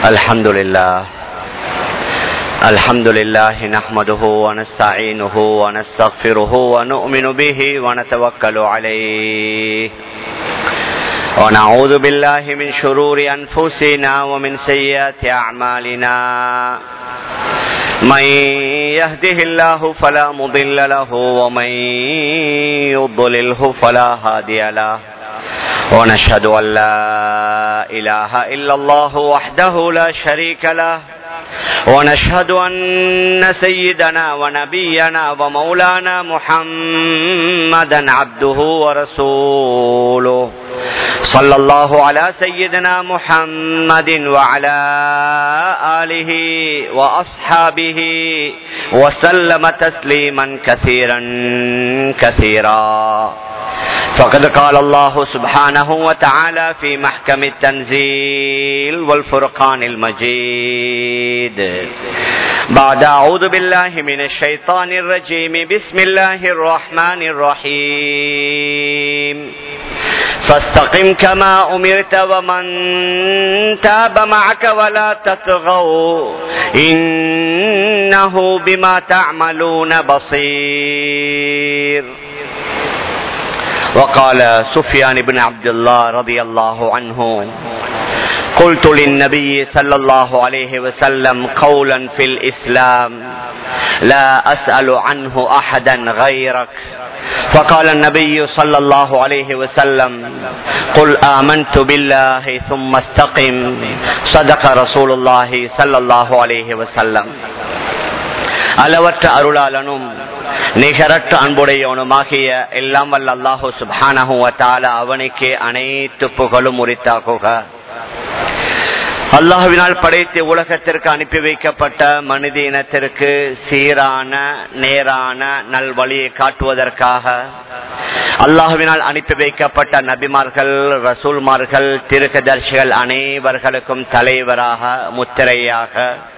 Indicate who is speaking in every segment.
Speaker 1: الحمد لله الحمد لله نحمده ونستعينه ونستغفره ونؤمن به ونتوكل عليه ونعوذ بالله من شرور أنفسنا ومن سيئات أعمالنا من يهده الله فلا مضل له ومن يضلله فلا هادي له ونشهد أن لا إله إلا الله وحده لا شريك له ونشهد أن سيدنا ونبينا ومولانا محمدا عبده ورسوله صلى الله على سيدنا محمد وعلى آله وأصحابه وسلم تسليما كثيرا كثيرا فقد قال الله سبحانه وتعالى في محكم التنزيل والفرقان المجيد بعد أعوذ بالله من الشيطان الرجيم بسم الله الرحمن الرحيم فاستقم كما أمرت ومن تاب معك ولا تطغوا إنه بما تعملون بصير وقال سفيان بن عبد الله رضي الله عنه قلت للنبي صلى الله عليه وسلم قولا في الإسلام لا أسأل عنه أحدا غيرك فقال النبي صلى الله عليه وسلم قل آمنت بالله ثم استقم صدق رسول الله صلى الله عليه وسلم அளவற்ற அருளாளனும் நிகரற்ற அன்புடையவனுமாகிய எல்லாம் வல்ல அல்லாஹு சுபானஹுவத்தால அவனுக்கே அனைத்து புகழும் உரித்தாக்குக அல்லாஹுவினால் படைத்து உலகத்திற்கு அனுப்பி வைக்கப்பட்ட மனித இனத்திற்கு சீரான நேரான நல்வழியை காட்டுவதற்காக அல்லாஹுவினால் அனுப்பி வைக்கப்பட்ட நபிமார்கள் ரசூல்மார்கள் திருக்கதர்சிகள் அனைவர்களுக்கும் தலைவராக முத்திரையாக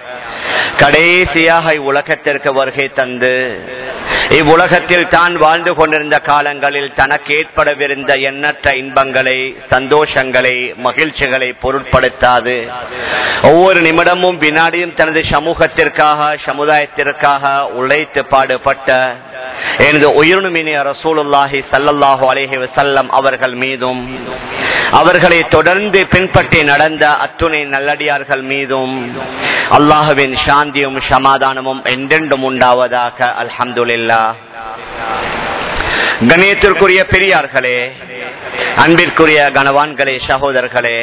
Speaker 1: கடைசியாக இவ்வுலகத்திற்கு வருகை தந்து இவ்வுலகத்தில் தான் வாழ்ந்து கொண்டிருந்த காலங்களில் தனக்கு ஏற்படவிருந்த எண்ணற்ற இன்பங்களை சந்தோஷங்களை மகிழ்ச்சிகளை பொருட்படுத்தாது ஒவ்வொரு நிமிடமும் வினாடியும் தனது சமூகத்திற்காக சமுதாயத்திற்காக உழைத்து பாடுபட்ட எனது உயிரினுமினிய ரசூலுல்லாஹி சல்லல்லாஹு அலேஹி வசல்லம் அவர்கள் மீதும் அவர்களை தொடர்ந்து பின்பற்றி நடந்த அத்துணை நல்லடியார்கள் மீதும் அல்லாஹுவின் சாந்தியும் சமாதானமும் என்றென்றும் உண்டாவதாக அல்ஹம்துல்லா கணியத்திற்குரிய பெரியார்களே அன்பிற்குரிய கனவான்களே சகோதரர்களே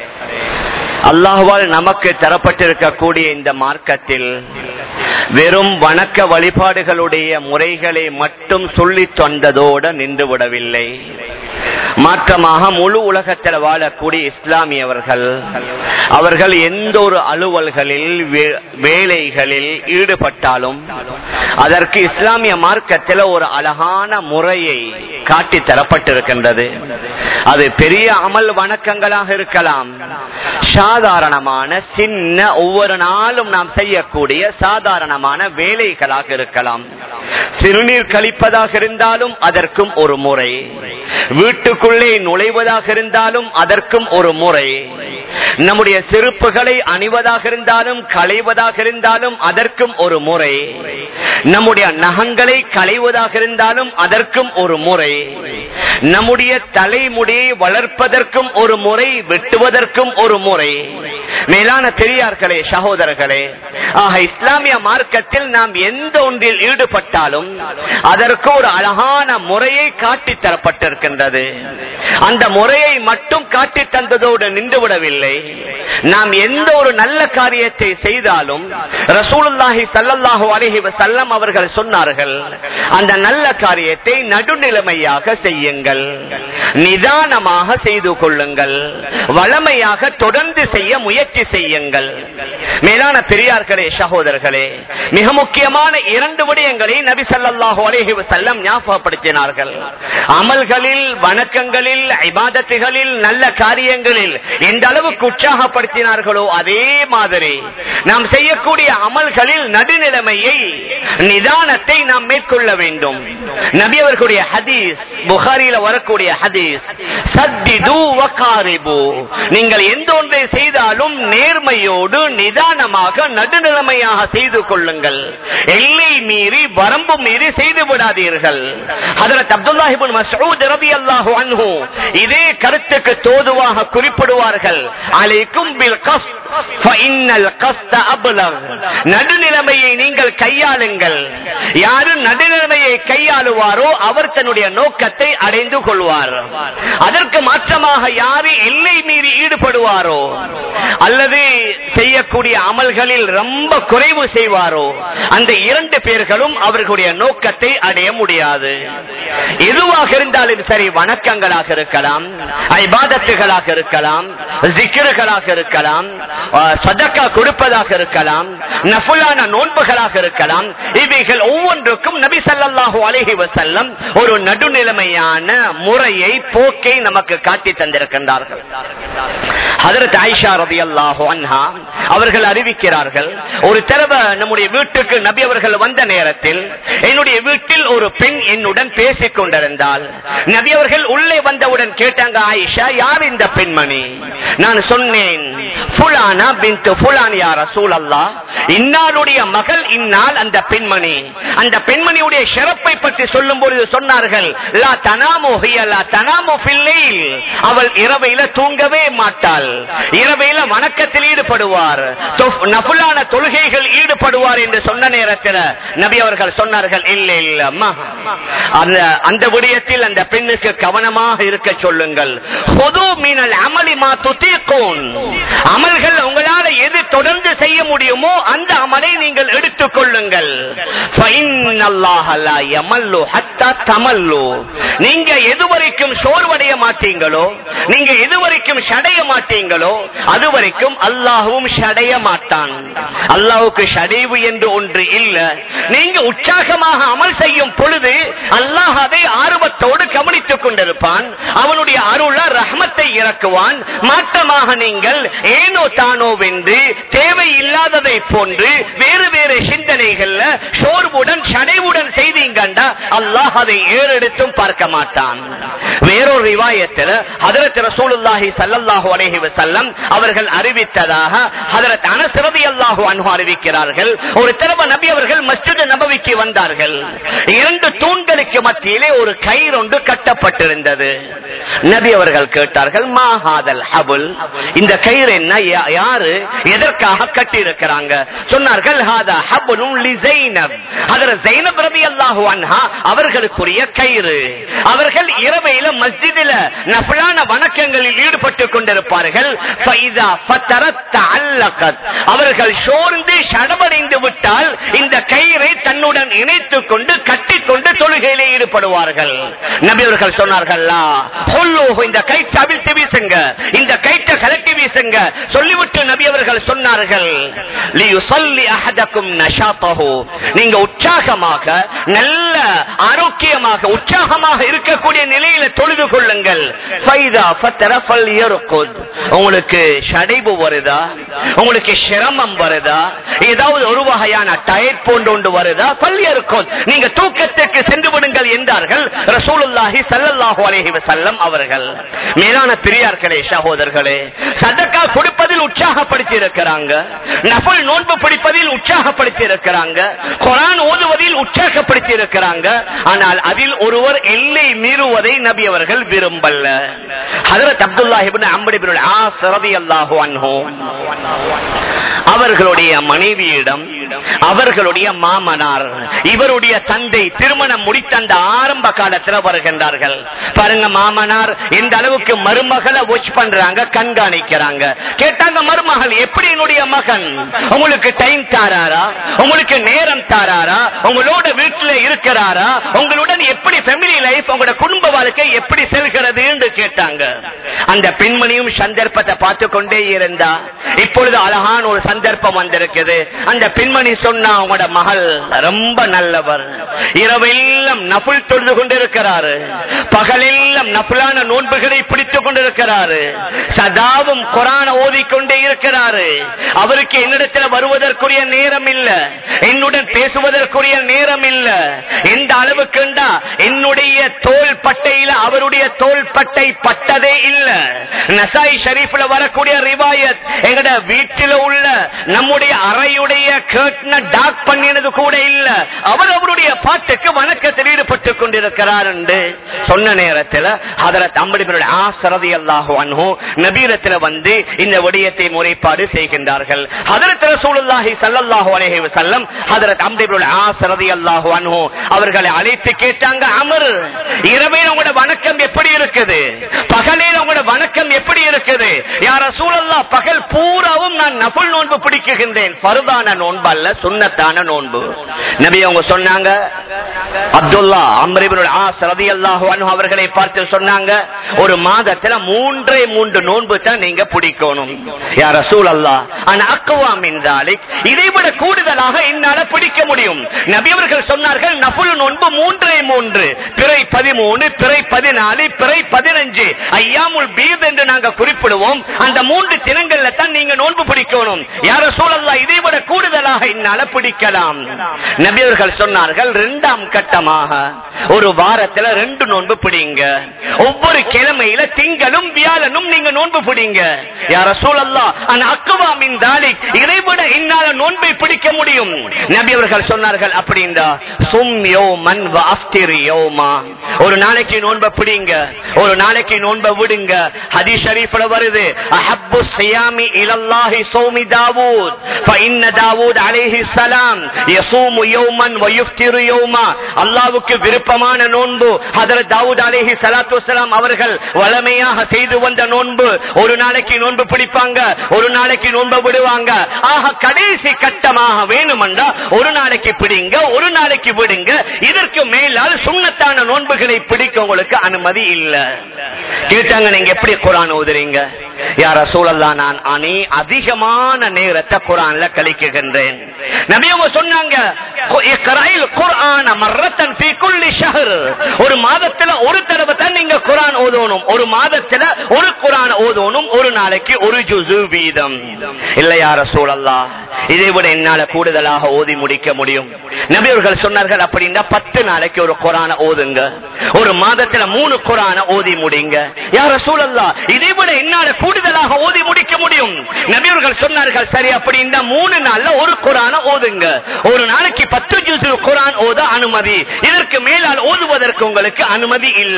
Speaker 1: அல்லாஹுவால் நமக்கு தரப்பட்டிருக்கக்கூடிய இந்த மார்க்கத்தில் வெறும் வணக்க வழிபாடுகளுடைய முறைகளை மட்டும் சொல்லி தந்ததோடு நின்று விடவில்லை மாற்றமாக முழு உலகத்தில் வாழக்கூடிய இஸ்லாமியவர்கள் அவர்கள் எந்த ஒரு அலுவல்களில் வேலைகளில் ஈடுபட்டாலும் அதற்கு இஸ்லாமிய மார்க்கத்தில் ஒரு அழகான முறையை காட்டி தரப்பட்டிருக்கின்றது அது பெரிய அமல் வணக்கங்களாக இருக்கலாம் சாதாரணமான சின்ன ஒவ்வொரு நாளும் நாம் செய்யக்கூடிய சாதாரணமான வேலைகளாக இருக்கலாம் சிறுநீர் கழிப்பதாக இருந்தாலும் அதற்கும் ஒரு முறை வீட்டுக்குள்ளே நுழைவதாக இருந்தாலும் அதற்கும் ஒரு முறை நம்முடைய செருப்புகளை அணிவதாக இருந்தாலும் களைவதாக இருந்தாலும் அதற்கும் ஒரு முறை நம்முடைய நகங்களை களைவதாக இருந்தாலும் அதற்கும் ஒரு முறை நம்முடைய தலைமுடியை வளர்ப்பதற்கும் ஒரு முறை வெட்டுவதற்கும் ஒரு முறை மேலான பெரியார்களே சகோதரர்களே ஆக இஸ்லாமிய மார்க்கத்தில் நாம் எந்த ஒன்றில் ஈடுபட்டாலும் அதற்கு ஒரு அழகான முறையை காட்டி தரப்பட்டிருக்கின்றது அந்த முறையை மட்டும் காட்டி தந்ததோடு நின்றுவிடவில்லை நாம் எந்த ஒரு நல்ல காரியத்தை செய்தாலும் ரசூலுல்லாஹி சல்லல்லாஹு அலஹி வசல்லம் அவர்கள் சொன்னார்கள் அந்த நல்ல காரியத்தை நடுநிலைமையாக செய்யுங்கள் நிதானமாக செய்து கொள்ளுங்கள் வளமையாக தொடர்ந்து செய்ய முயற்சி செய்யுங்கள் மேலான பெரியார்களே சகோதரர்களே மிக முக்கியமான இரண்டு விடயங்களை நபி சல்லாஹு அலேஹி வசல்லம் ஞாபகப்படுத்தினார்கள் அமல்களில் வணக்கங்களில் ஐபாதத்துகளில் நல்ல காரியங்களில் எந்த அளவுக்கு உற்சாகப்படுத்தினார்களோ அதே மாதிரி நாம் செய்யக்கூடிய அமல்களில் நடுநிலைமையை நிதானத்தை நாம் மேற்கொள்ள வேண்டும் நபி அவர்களுடைய ஹதீஸ் புகாரில வரக்கூடிய ஹதீஸ் சத்திது வகாரிபு நீங்கள் எந்த ஒன்றை செய்தாலும் நேர்மையோடு நிதானமாக நடுநிலைமையாக செய்து கொள்ளுங்கள் எல்லை மீறி வரம்பு மீறி செய்து விடாதீர்கள் ஹதரத் அப்துல்லாஹிபின் மஸ்ஊத் ரலியல்லாஹு அன்ஹு இதே கருத்துக்கு தோதுவாக குறிப்பிடுவார்கள் அலைக்கும் பில் கஸ்த் ஃபஇன்னல் கஸ்த அப்லக் நடுநிலைமையை நீங்கள் கையாளுங்கள் யாரு நடுநிலைமையை கையாளுவாரோ அவர் தன்னுடைய நோக்கத்தை அடைந்து கொள்வார் அதற்கு மாற்றமாக யாரு எல்லை மீறி ஈடுபடுவாரோ அல்லது செய்யக்கூடிய அமல்களில் ரொம்ப குறைவு செய்வாரோ அந்த இரண்டு பேர்களும் அவர்களுடைய நோக்கத்தை அடைய முடியாது எதுவாக இருந்தாலும் சரி வணக்கங்களாக இருக்கலாம் ஐபாதத்துகளாக இருக்கலாம் ஜிக்கிர்களாக இருக்கலாம் அஹ், சதக்கா கொடுப்பதாக இருக்கலாம் நஃபுலான நோன்புகளாக இருக்கலாம் இவைகள் ஒவ்வொன்றுக்கும் நபி ஸல்லல்லாஹு அலைஹி வஸல்லம் ஒரு நடுநிலைமையான முறையை போக்கை நமக்கு காட்டி தந்திருக்கின்றார்கள் ஹதரத் ஆயிஷா ரலியல்லாஹு அன்ஹா அவர்கள் அறிவிக்கிறார்கள் ஒரு தடவை நம்முடைய வீட்டுக்கு நபி அவர்கள் வந்த நேரத்தில் என்னுடைய வீட்டில் ஒரு பெண் என்னுடன் பேசிக் கொண்டிருந்தால் நபி அவர்கள் உள்ளே வந்தவுடன் கேட்டாங்க ஆயிஷா யார் இந்த பெண்மணி நான் சொன்னேன் ஃபுலானா பின்து ஃபுலான் யா ரசூலல்லாஹ் இன்னாளுடைய மகள் இந்நாள் அந்த பெண்மணி அந்த பெண்மணியுடைய சிறப்பை பற்றி சொல்லும் பொழுது சொன்னார்கள் லா தனாமு ஹிய லா தனாமு ஃபில் லைல். அவள் இரவையில தூங்கவே மாட்டாள் இரவையில வணக்கத்தில் ஈடுபடுவார் தொஃப்- நஃபிலான தொழுகைகள் ஈடுபடுவார் என்று சொன்ன நேரத்தில் நபி அவர்கள் சொன்னார்கள் இல்ல இல்ல அம்மா அந்த அந்த விடயத்தில் அந்த பெண்ணுக்கு கவனமாக இருக்க சொல்லுங்கள் பொது மீனல் அமளி மா துத்தீக்கூன் அமல்கள் உங்களால எது தொடர்ந்து செய்ய முடியுமோ அந்த அமலை நீங்கள் எடுத்துக் கொள்ளுங்கள் فَإِنَّ اللَّهَ لَا يَمَلُّ حَتَّى تَمَلُّوا. நீங்க எதுவரைக்கும் சோர்வடைய மாட்டீங்களோ நீங்க எதுவரைக்கும் சடைய மாட்டீங்களோ அதுவரைக்கும் அல்லாஹுவும் சடைய மாட்டான் அல்லாஹுக்கு சடைவு என்று ஒன்று இல்ல நீங்க உற்சாகமாக அமல் செய்யும் பொழுது அல்லாஹ் அதை ஆர்வத்தோடு கவனித்துக் கொண்டிருப்பான் அவனுடைய அருள ரஹ்மத்தை இறக்குவான் மாற்றமாக நீங்கள் ஏனோ தானோ வென்று தேவை இல்லாததை போன்று வேறு வேறு சிந்தனைகள்ல சோர்வுடன் சடைவுடன் செய்தீங்கண்டா அல்லாஹ் அதை ஏறெடுத்தும் பார்க்க மாட்டான் வேறொரு ரிவாயத்தில் ஹதரத் ரசூலுல்லாஹி ஸல்லல்லாஹு அலைஹி வஸல்லம் அவர்கள் அறிவித்ததாக ஹதரத் அனஸ் ரலியல்லாஹு அன்ஹு அறிவிக்கிறார்கள் ஒரு தடவை நபி அவர்கள் மஸ்ஜித் நபவிக்கு வந்தார்கள் இரண்டு தூண்களுக்கு மத்தியிலே ஒரு கயிறு ஒன்று கட்டப்பட்டிருந்தது நபி அவர்கள் கேட்டார்கள் மாஹாதல் ஹபுல் இந்த கயிறு என்ன யா- யாரு எதற்காக கட்டி இருக்கிறாங்க சொன்னார்கள் ஹாதா ஹபுலும் லி ஸைனப் ஹதரத் ஸைனப் ரலியல்லாஹு அன்ஹா அவர்களுக்குரிய கயிறு அவர்கள் இரவையில மஸ்ஜிதில நஃபிலான வணக்கங்களில் ஈடுபட்டுக் கொண்டிருப்பார்கள் ஃபைதா ஃபதரத் தஅல்லகத். அவர்கள் சோர்ந்து சடவடைந்து விட்டால் இந்த கயிறை தன்னுடன் இணைத்துக் கொண்டு கட்டிக்கொண்டு தொழுகையிலே ஈடுபடுவார்கள் நபி அவர்கள் சொன்னார்கள் "லா, ஹுல்லூஹு, இந்த கயிற்றை அவிழ்த்து வீசுங்க இந்த கயிற்றை கலட்டி வீசுங்க சொல்லிவிட்டு நபி அவர்கள் சொன்னார்கள் "லியுஸல்லி அஹதக்கும் நஷாத்தஹு." நீங்க உற்சாகமாக நல்ல ஆரோக்கியமாக உற்சாகமாக இருக்கக்கூடிய நிலையில தொழுது கொள்ளுங்கள் ஃபைதா ஃபத்தர ஃபல்யர்குத். உங்களுக்கு சடைவு வருதா உங்களுக்கு சிரமம் வருதா ஏதாவது ஒரு வகையான டயட் போன்று ஒன்று வருதா ஃபல்யர்குத். நீங்க தூக்கத்துக்கு சென்று விடுங்கள் என்றார்கள் ரசூலுல்லாஹி ஸல்லல்லாஹு அலைஹி வஸல்லம் அவர்கள் மேலான பெரியார்களே சகோதரர்களே சதக்கா கொடுப்பதில் உற்சாகப்படுத்தி இருக்கிறாங்க நபல் நோன்பு பிடிப்பதில் உற்சாகப்படுத்தி இருக்கிறாங்க குரான் ஓதுவதில் உற்சாகப்படுத்தி இருக்கிறாங்க ஆனால் அதில் ஒருவர் எல்லை மீறுவதை நபி அவர்கள் விரும்பல்ல ஹதரத் அப்துல்லாஹி இப்னு அம்ர் இப்னு ஆஸ் ரலியல்லாஹு அன்ஹு அவர்களுடைய மனைவியிடம் அவர்களுடைய மாமனார் இவருடைய தந்தை திருமணம் முடித்த அந்த ஆரம்ப காலத்துல வருகின்றார்கள் பாருங்க மாமனார் இந்த அளவுக்கு மருமகளை வாட்ச் பண்றாங்க கண்காணிக்கிறாங்க கேட்டாங்க மருமகள் எப்படி என்னுடைய மகன் உங்களுக்கு டைம் தாராரா உங்களுக்கு நேரம் தாராரா உங்களோட வீட்டுல இருக்கிறாரா உங்களுடன் எப்படி ஃபேமிலி லைஃப் உங்களோட குடும்ப வாழ்க்கை எப்படி செல்கிறது என்று கேட்டாங்க அந்த பெண்மணியும் சந்தர்ப்பத்தை பார்த்து கொண்டே இருந்தா இப்பொழுது அழகான ஒரு சந்தர்ப்பம் வந்திருக்குது அந்த பெண்மணி சொன்னா உங்களோட மகள் ரொம்ப நல்லவர் இரவெல்லாம் நபுல் தொழுது கொண்டிருக்கிறாரு பகலெல்லாம் நபுலான நோன்புகளை பிடித்துக் கொண்டிருக்கிறாரு சதாவும் குரான ஓதிக்கொண்டே இருக்கிறாரு அவருக்கு என்னிடத்தில் வருவதற்குரிய நேரம் இல்ல என்னுடன் பேசுவதற்குரிய நேரம் இல்ல எந்த அளவுக்குண்டா என்னுடைய தோல் பட்டையில அவருடைய தோல் பட்டை பட்டதே இல்ல நசாய் ஷரீஃப்ல வரக்கூடிய ரிவாயத் எங்கட வீட்டில உள்ள நம்முடைய அறையுடைய கேட்ன டாக் பண்ணினது கூட இல்ல அவர் அவருடைய பாட்டுக்கு வணக்கத்தில் ஈடுபட்டுக் கொண்டிருக்கிறார் என்று சொன்ன நேரத்தில் அதற்கு அம்படிபருடைய ஆசரதி அல்லாஹு அன்ஹோ நபீரத்தில் வந்து இந்த விடயத்தை முறைப்பாடு செய்கின்றார்கள் அதற்கு ரசூலுல்லாஹி ஸல்லல்லாஹு அலைஹி வஸல்லம் ஹஜரத் அம்ர் இப்னு ஆஸ் ரலியல்லாஹு அன்ஹு அவர்களை அழைத்து கேட்டாங்க அமர் இரவில் உங்களோட வணக்கம் எப்படி இருக்குது பகலில் உங்களோட வணக்கம் எப்படி இருக்குது யார் ரசூலல்லாஹ் பகல் பூராவும் நான் நஃபில் நோன்பு பிடிக்குகின்றேன் ஃபர்தான நோன்பு அல்ல சுன்னத்தான நோன்பு நபி அவங்க சொன்னாங்க அப்துல்லா அம்ர் இப்னு ஆஸ் ரலியல்லாஹு அன்ஹு அவர்களை பார்த்து சொன்னாங்க ஒரு மாதத்துல மூன்றே மூன்று நோன்பு தான் நீங்க பிடிக்கணும் யார் ரசூல் அல்லா இதை விட கூடுதலாக என்னால பிடிக்க முடியும் நபி அவர்கள் சொன்னார்கள் நபுல் நோன்பு மூன்றே மூன்று பிறை பதிமூணு பிறை பதினாலு பிறை பதினஞ்சு ஐயாமுல் பீத் என்று நாங்க குறிப்பிடுவோம் அந்த மூன்று தினங்கள்ல தான் நீங்க நோன்பு பிடிக்கணும் யார சூழல்லா இதை விட கூடுதலாக என்னால பிடிக்கலாம் நபி அவர்கள் சொன்னார்கள் இரண்டாம் கட்டமாக ஒரு வாரத்துல ரெண்டு நோன்பு பிடிங்க ஒவ்வொரு கிழமையில திங்களும் வியாழனும் நீங்க நோன்பு பிடிங்க யார சூழல்லா அந்த அக்குவாமின் தாலி இதைவிட இன்னால நோன்பை பிடிக்க முடியும் நபி அவர்கள் சொன்னார்கள் அப்படின்றா சும் யோமன் வாஸ்திரி யோமா ஒரு நாளைக்கு நோன்பை பிடிங்க ஒரு நாளைக்கு நோன்பை விடுங்க ஹதி ஷரீஃப்ல வருது அஹப்பு சியாமி இலல்லாஹி சௌமி தாவூத் ஃபஇன்ன தாவூத் அலைஹி ஸலாம் யஸூமு யௌமன் வ யுஃப்திரு யௌமா அல்லாஹ்வுக்கு விருப்பமான நோன்பு ஹஜரத் தாவூத் அலைஹி ஸலாத்து வஸலாம் அவர்கள் வளமையாக செய்து வந்த நோன்பு ஒரு நாளைக்கு நோன்பு பிடிப்பாங்க ஒரு நாளைக்கு நோன்பு விடுவாங்க ஆக கடைசி கட்டமாக வேணுமென்றா ஒரு நாளைக்கு பிடிங்க ஒரு நாளைக்கு விடுங்க இதற்கு மேலால் சுண்ணத்தான நோன்புகளை பிடிக்க உங்களுக்கு அனுமதி இல்ல கேட்டாங்க நீங்க எப்படி குரான் ஓதுறீங்க யார சூழல்லா நான் அணி அதிகமான நேரத்தை குரான்ல கழிக்குகின்றேன் நபியவங்க சொன்னாங்க இக்ராயில் குர்ஆன மர்ரத்தன் ஃபீ குல்லி ஷஹர் ஒரு மாதத்துல ஒரு தடவை தான் நீங்க குரான் ஓதணும் ஒரு மாதத்துல ஒரு குரான் ஓதணும் ஒரு நாளைக்கு ஒரு ஜுசு வீதம் இல்ல யார சூழல்லா இதை விட என்னால கூடுதலாக ஓதி முடிக்க முடியும் நபி அவர்கள் சொன்னார்கள் அப்படின்னா பத்து நாளைக்கு ஒரு குரான ஓதுங்க ஒரு மாதத்துல மூணு குரான ஓதி முடிங்க யார சூழல்லா இதை விட என்னால கூடுதலாக ஓதி முடிக்க முடியும் நபி அவர்கள் சொன்னார்கள் சரி அப்படின்னா மூணு நாள்ல ஒரு குரான ஓதுங்க ஒரு நாளைக்கு பத்து ஜூசு குரான் ஓத அனுமதி இதற்கு மேலால் ஓதுவதற்கு உங்களுக்கு அனுமதி இல்ல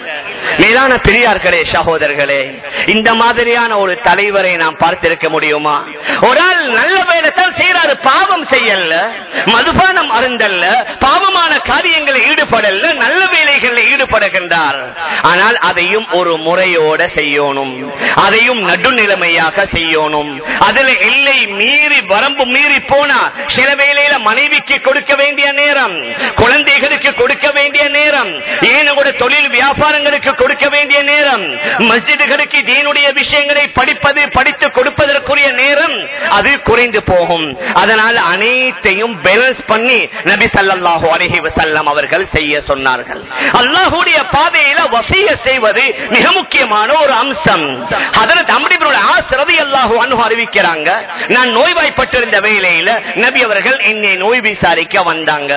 Speaker 1: மேலான பெரியார்களே சகோதரர்களே இந்த மாதிரியான ஒரு தலைவரை நாம் பார்த்திருக்க முடியுமா ஒரு ஆள் நல்ல வேலைத்தான் செய்யறாரு பாவம் செய்யல மதுபானம் அருந்தல்ல பாவமான காரியங்களில் ஈடுபடல நல்ல வேலைகளில் ஈடுபடுகின்றார் ஆனால் அதையும் ஒரு முறையோட செய்யணும் அதையும் நடுநிலைமையாக செய்யணும் அதுல எல்லை மீறி வரம்பு மீறி போனா சில வேளையில மனைவிக்கு கொடுக்க வேண்டிய நேரம் குழந்தைகளுக்கு கொடுக்க வேண்டிய நேரம் ஏன் கூட தொழில் வியாபாரங்களுக்கு கொடுக்க வேண்டிய நேரம் மஸ்ஜிதுகளுக்கு தீனுடைய விஷயங்களை படிப்பது படித்து கொடுப்பதற்குரிய நேரம் அது குறைந்து போகும் அதனால் அனைத்தையும் பேலன்ஸ் பண்ணி நபி ஸல்லல்லாஹு அலைஹி வஸல்லம் அவர்கள் செய்ய சொன்னார்கள் அல்லாஹ்வுடைய பாதையில வசிய செய்வது மிக முக்கியமான ஒரு அம்சம் ஹதரத் அம்ர் இப்னு ஆஸ் ரலியல்லாஹு அன்ஹு அறிவிக்கிறாங்க நான் நோய்வாய்ப்பட்டிருந்த வேளையில நபி அவர்கள் என்னை நோய் விசாரிக்க வந்தாங்க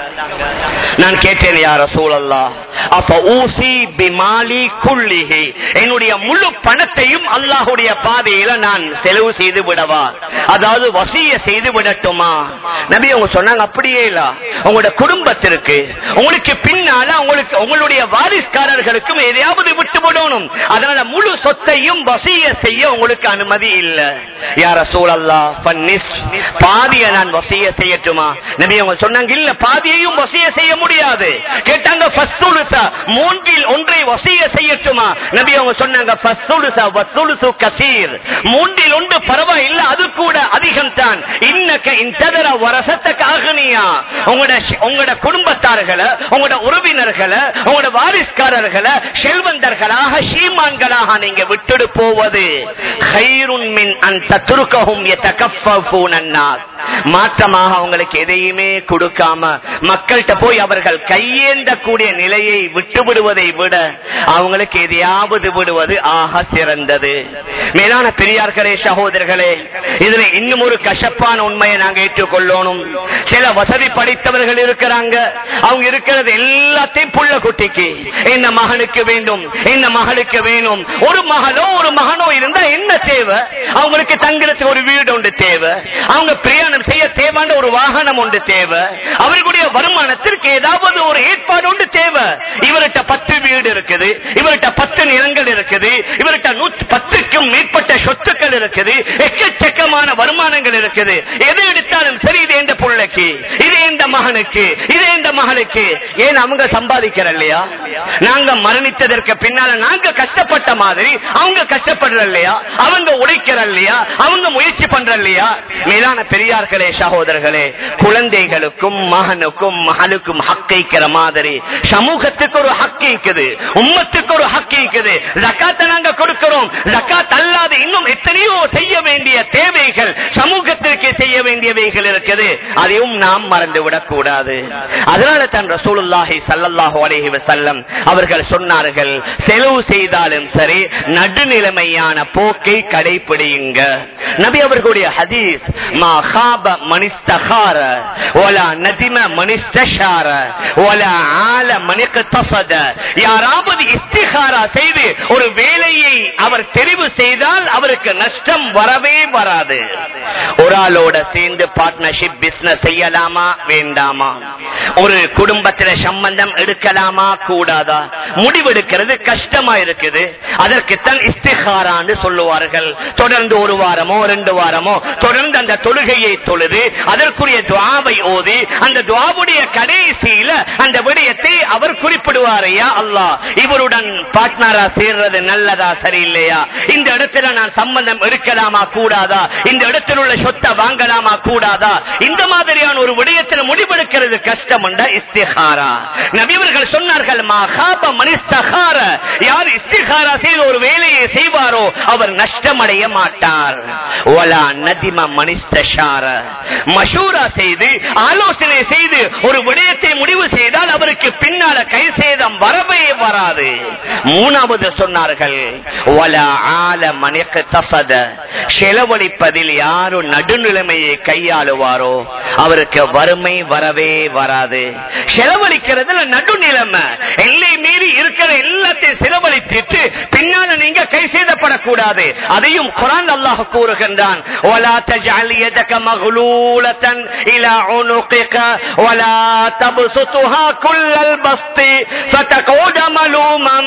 Speaker 1: நான் கேட்டேன் யார் ரசூலல்லாஹ் அப்ப ஊசி பிமாலி குல்லிஹி என்னுடைய முழு பணத்தையும் அல்லாஹ்வுடைய பாதையில நான் செலவு செய்து விடவா அதாவது வசிய செய்து விடட்டுமா நபி அவங்க சொன்னாங்க அப்படியே இல்ல உங்களோட குடும்பத்திற்கு உங்களுக்கு பின்னால உங்களுக்கு உங்களுடைய வாரிஸ்காரர்களுக்கும் எதையாவது விட்டு விடணும் அதனால முழு சொத்தையும் வசிய செய்ய உங்களுக்கு அனுமதி இல்ல யார சூழல்லா பன்னிஸ் பாதிய நான் வசிய செய்யட்டுமா நபி அவங்க சொன்னாங்க இல்ல பாதியையும் வசிய செய்ய முடியாது கேட்டாங்க ஃபஸ்துலுசா, மூன்றில் ஒன்றை வசிய செய்யட்டுமா நபி அவங்க சொன்னாங்க ஃபஸ்துலுசா வஸ்துலுசு கசீர் மூன்றில் ஒன்று பரவாயில்லை அது கூட அதிகம் சொல்லித்தான் இன்னக்க இன்ததர வரசத்தக்க அகனியா உங்களோட உங்களோட குடும்பத்தார்களை உங்களோட உறவினர்களை உங்களோட வாரிஸ்காரர்களை செல்வந்தர்களாக சீமான்களாக நீங்க விட்டுடு போவது ஹைருன் மின் அந்த துருக்கவும் மாற்றமாக அவங்களுக்கு எதையுமே கொடுக்காம மக்கள்கிட்ட போய் அவர்கள் கையேந்த கூடிய நிலையை விட்டு விடுவதை விட அவங்களுக்கு எதையாவது விடுவது ஆக சிறந்தது மேலான பெரியார்களே சகோதரர்களே இதுல இன்னும் ஒரு கசப்பான உண்மையை நாங்க ஏற்றுக்கொள்ளணும் சில வசதி படித்தவர்கள் இருக்கிறாங்க அவங்க இருக்கிறது எல்லாத்தையும் புள்ள குட்டிக்கு இந்த மகனுக்கு வேண்டும் இந்த மகளுக்கு வேணும் ஒரு மகளோ ஒரு மகனோ இருந்தா என்ன தேவை அவங்களுக்கு தங்குறதுக்கு ஒரு வீடு ஒன்று தேவை அவங்க பிரயாணம் செய்ய தேவையான ஒரு வாகனம் ஒன்று தேவை அவர்களுடைய வருமானத்திற்கு ஏதாவது ஒரு ஏற்பாடு ஒன்று தேவை இவர்கிட்ட பத்து வீடு இருக்குது இவர்கிட்ட பத்து நிலங்கள் இருக்குது இவர்கிட்ட நூற்றி பத்துக்கும் மேற்பட்ட சொத்துக்கள் இருக்குது எக்கச்சக்கமான வருமானங்கள் இருக்குது எது எடுத்தாலும் சரி இது எந்த பிள்ளைக்கு இது எந்த மகனுக்கு இது எந்த மகளுக்கு ஏன் அவங்க சம்பாதிக்கிற இல்லையா நாங்க மரணித்ததற்கு பின்னால நாங்க கஷ்டப்பட்ட மாதிரி அவங்க கஷ்டப்படுற இல்லையா அவங்க உழைக்கிற இல்லையா அவங்க முயற்சி பண்ற இல்லையா மேலான பெரியார்களே சகோதரர்களே குழந்தைகளுக்கும் மகனுக்கும் மகளுக்கும் ஹக்கைக்கிற மாதிரி சமூகத்துக்கு ஒரு ஹக்கு இருக்குது உம்மத்துக்கு ஒரு ஹக்கு இருக்குது ஜக்காத்தை நாங்க கொடுக்கிறோம் ஜக்காத் அல்லாது இன்னும் எத்தனையோ செய்ய வேண்டிய தேவைகள் சமூகத்திற்கு செய்ய வேண்டியவைகள் இருக்குது அதையும் நாம் மறந்து விடக் கூடாது அதனால தான் ரசூலுல்லாஹி ஸல்லல்லாஹு அலைஹி வஸல்லம் அவர்கள் சொன்னார்கள் செலவு செய்தாலும் சரி நடுநிலைமையான போக்கை கடைபிடியுங்க நபி அவர்களுடைய ஹதீஸ் மா காப மனிஸ்தகார வலா நதிம மனிஸ்தஷார வலா ஆல மனிகதசத யாராவது இஸ்திகாரா செய்து ஒரு வேலையை அவர் தெரிவு செய்தால் அவருக்கு நஷ்டம் வரவே வராது ஒரு ஆளோட சேர்ந்து பார்ட்னர்ஷிப் பிசினஸ் செய்யலாமா வேண்டாமா ஒரு குடும்பத்தில சம்பந்தம் எடுக்கலாமா கூடாதா முடிவெடுக்கிறது கஷ்டமா இருக்குது அதற்குத்தான் இஸ்திகாரான்னு சொல்லுவார்கள் தொடர்ந்து ஒரு வாரமோ ரெண்டு வாரமோ தொடர்ந்து அந்த தொழுகையை தொழுது அதற்குரிய துவாவை ஓதி அந்த துவாவுடைய கடைசியில அந்த விடயத்தை அவர் குறிப்பிடுவாரையா அல்லாஹ் இவருடன் பார்ட்னரா சேர்றது நல்லதா சரியில்லையா இந்த இடத்துல நான் சம்பந்தம் எடுக்கலாமா கூடாதா இந்த இடத்தில் உள்ள சொத்தை வாங்கலாமா கூடாதா இந்த மாதிரியான ஒரு விடயத்தில் முடிவெடுக்கிறது கஷ்டம் இஸ்திகாரா நபிவர்கள் சொன்னார்கள் மகாப மனிஸ்தகார யார் இஸ்திகாரா செய்து ஒரு வேலையை செய்வாரோ அவர் நஷ்டமடைய மாட்டார் ஒலா நதிம மனிஸ்தஷார மஷூரா செய்து ஆலோசனை செய்து ஒரு விடயத்தை முடிவு செய்தால் அவருக்கு பின்னால கை சேதம் வரவே வராது மூணாவது சொன்னார்கள் ஒலா ஆல மணிக்கு தசத செலவழிப்பதில் யாரும் நடுநிலைமையை கையாளுவாரோ அவருக்கு வறுமை வரவே வராது செலவழிக்கிறதுல நடுநிலைமை எல்லை மீறி இருக்கிற எல்லாத்தையும் செலவழித்துட்டு பின்னால நீங்க கை செய்தப்படக்கூடாது அதையும் குரான் அல்லாஹ் கூறுகின்றான் ولا تجعل يدك مغلولة إلى عنقك ولا تبسطها كل البسط فتقعد ملوما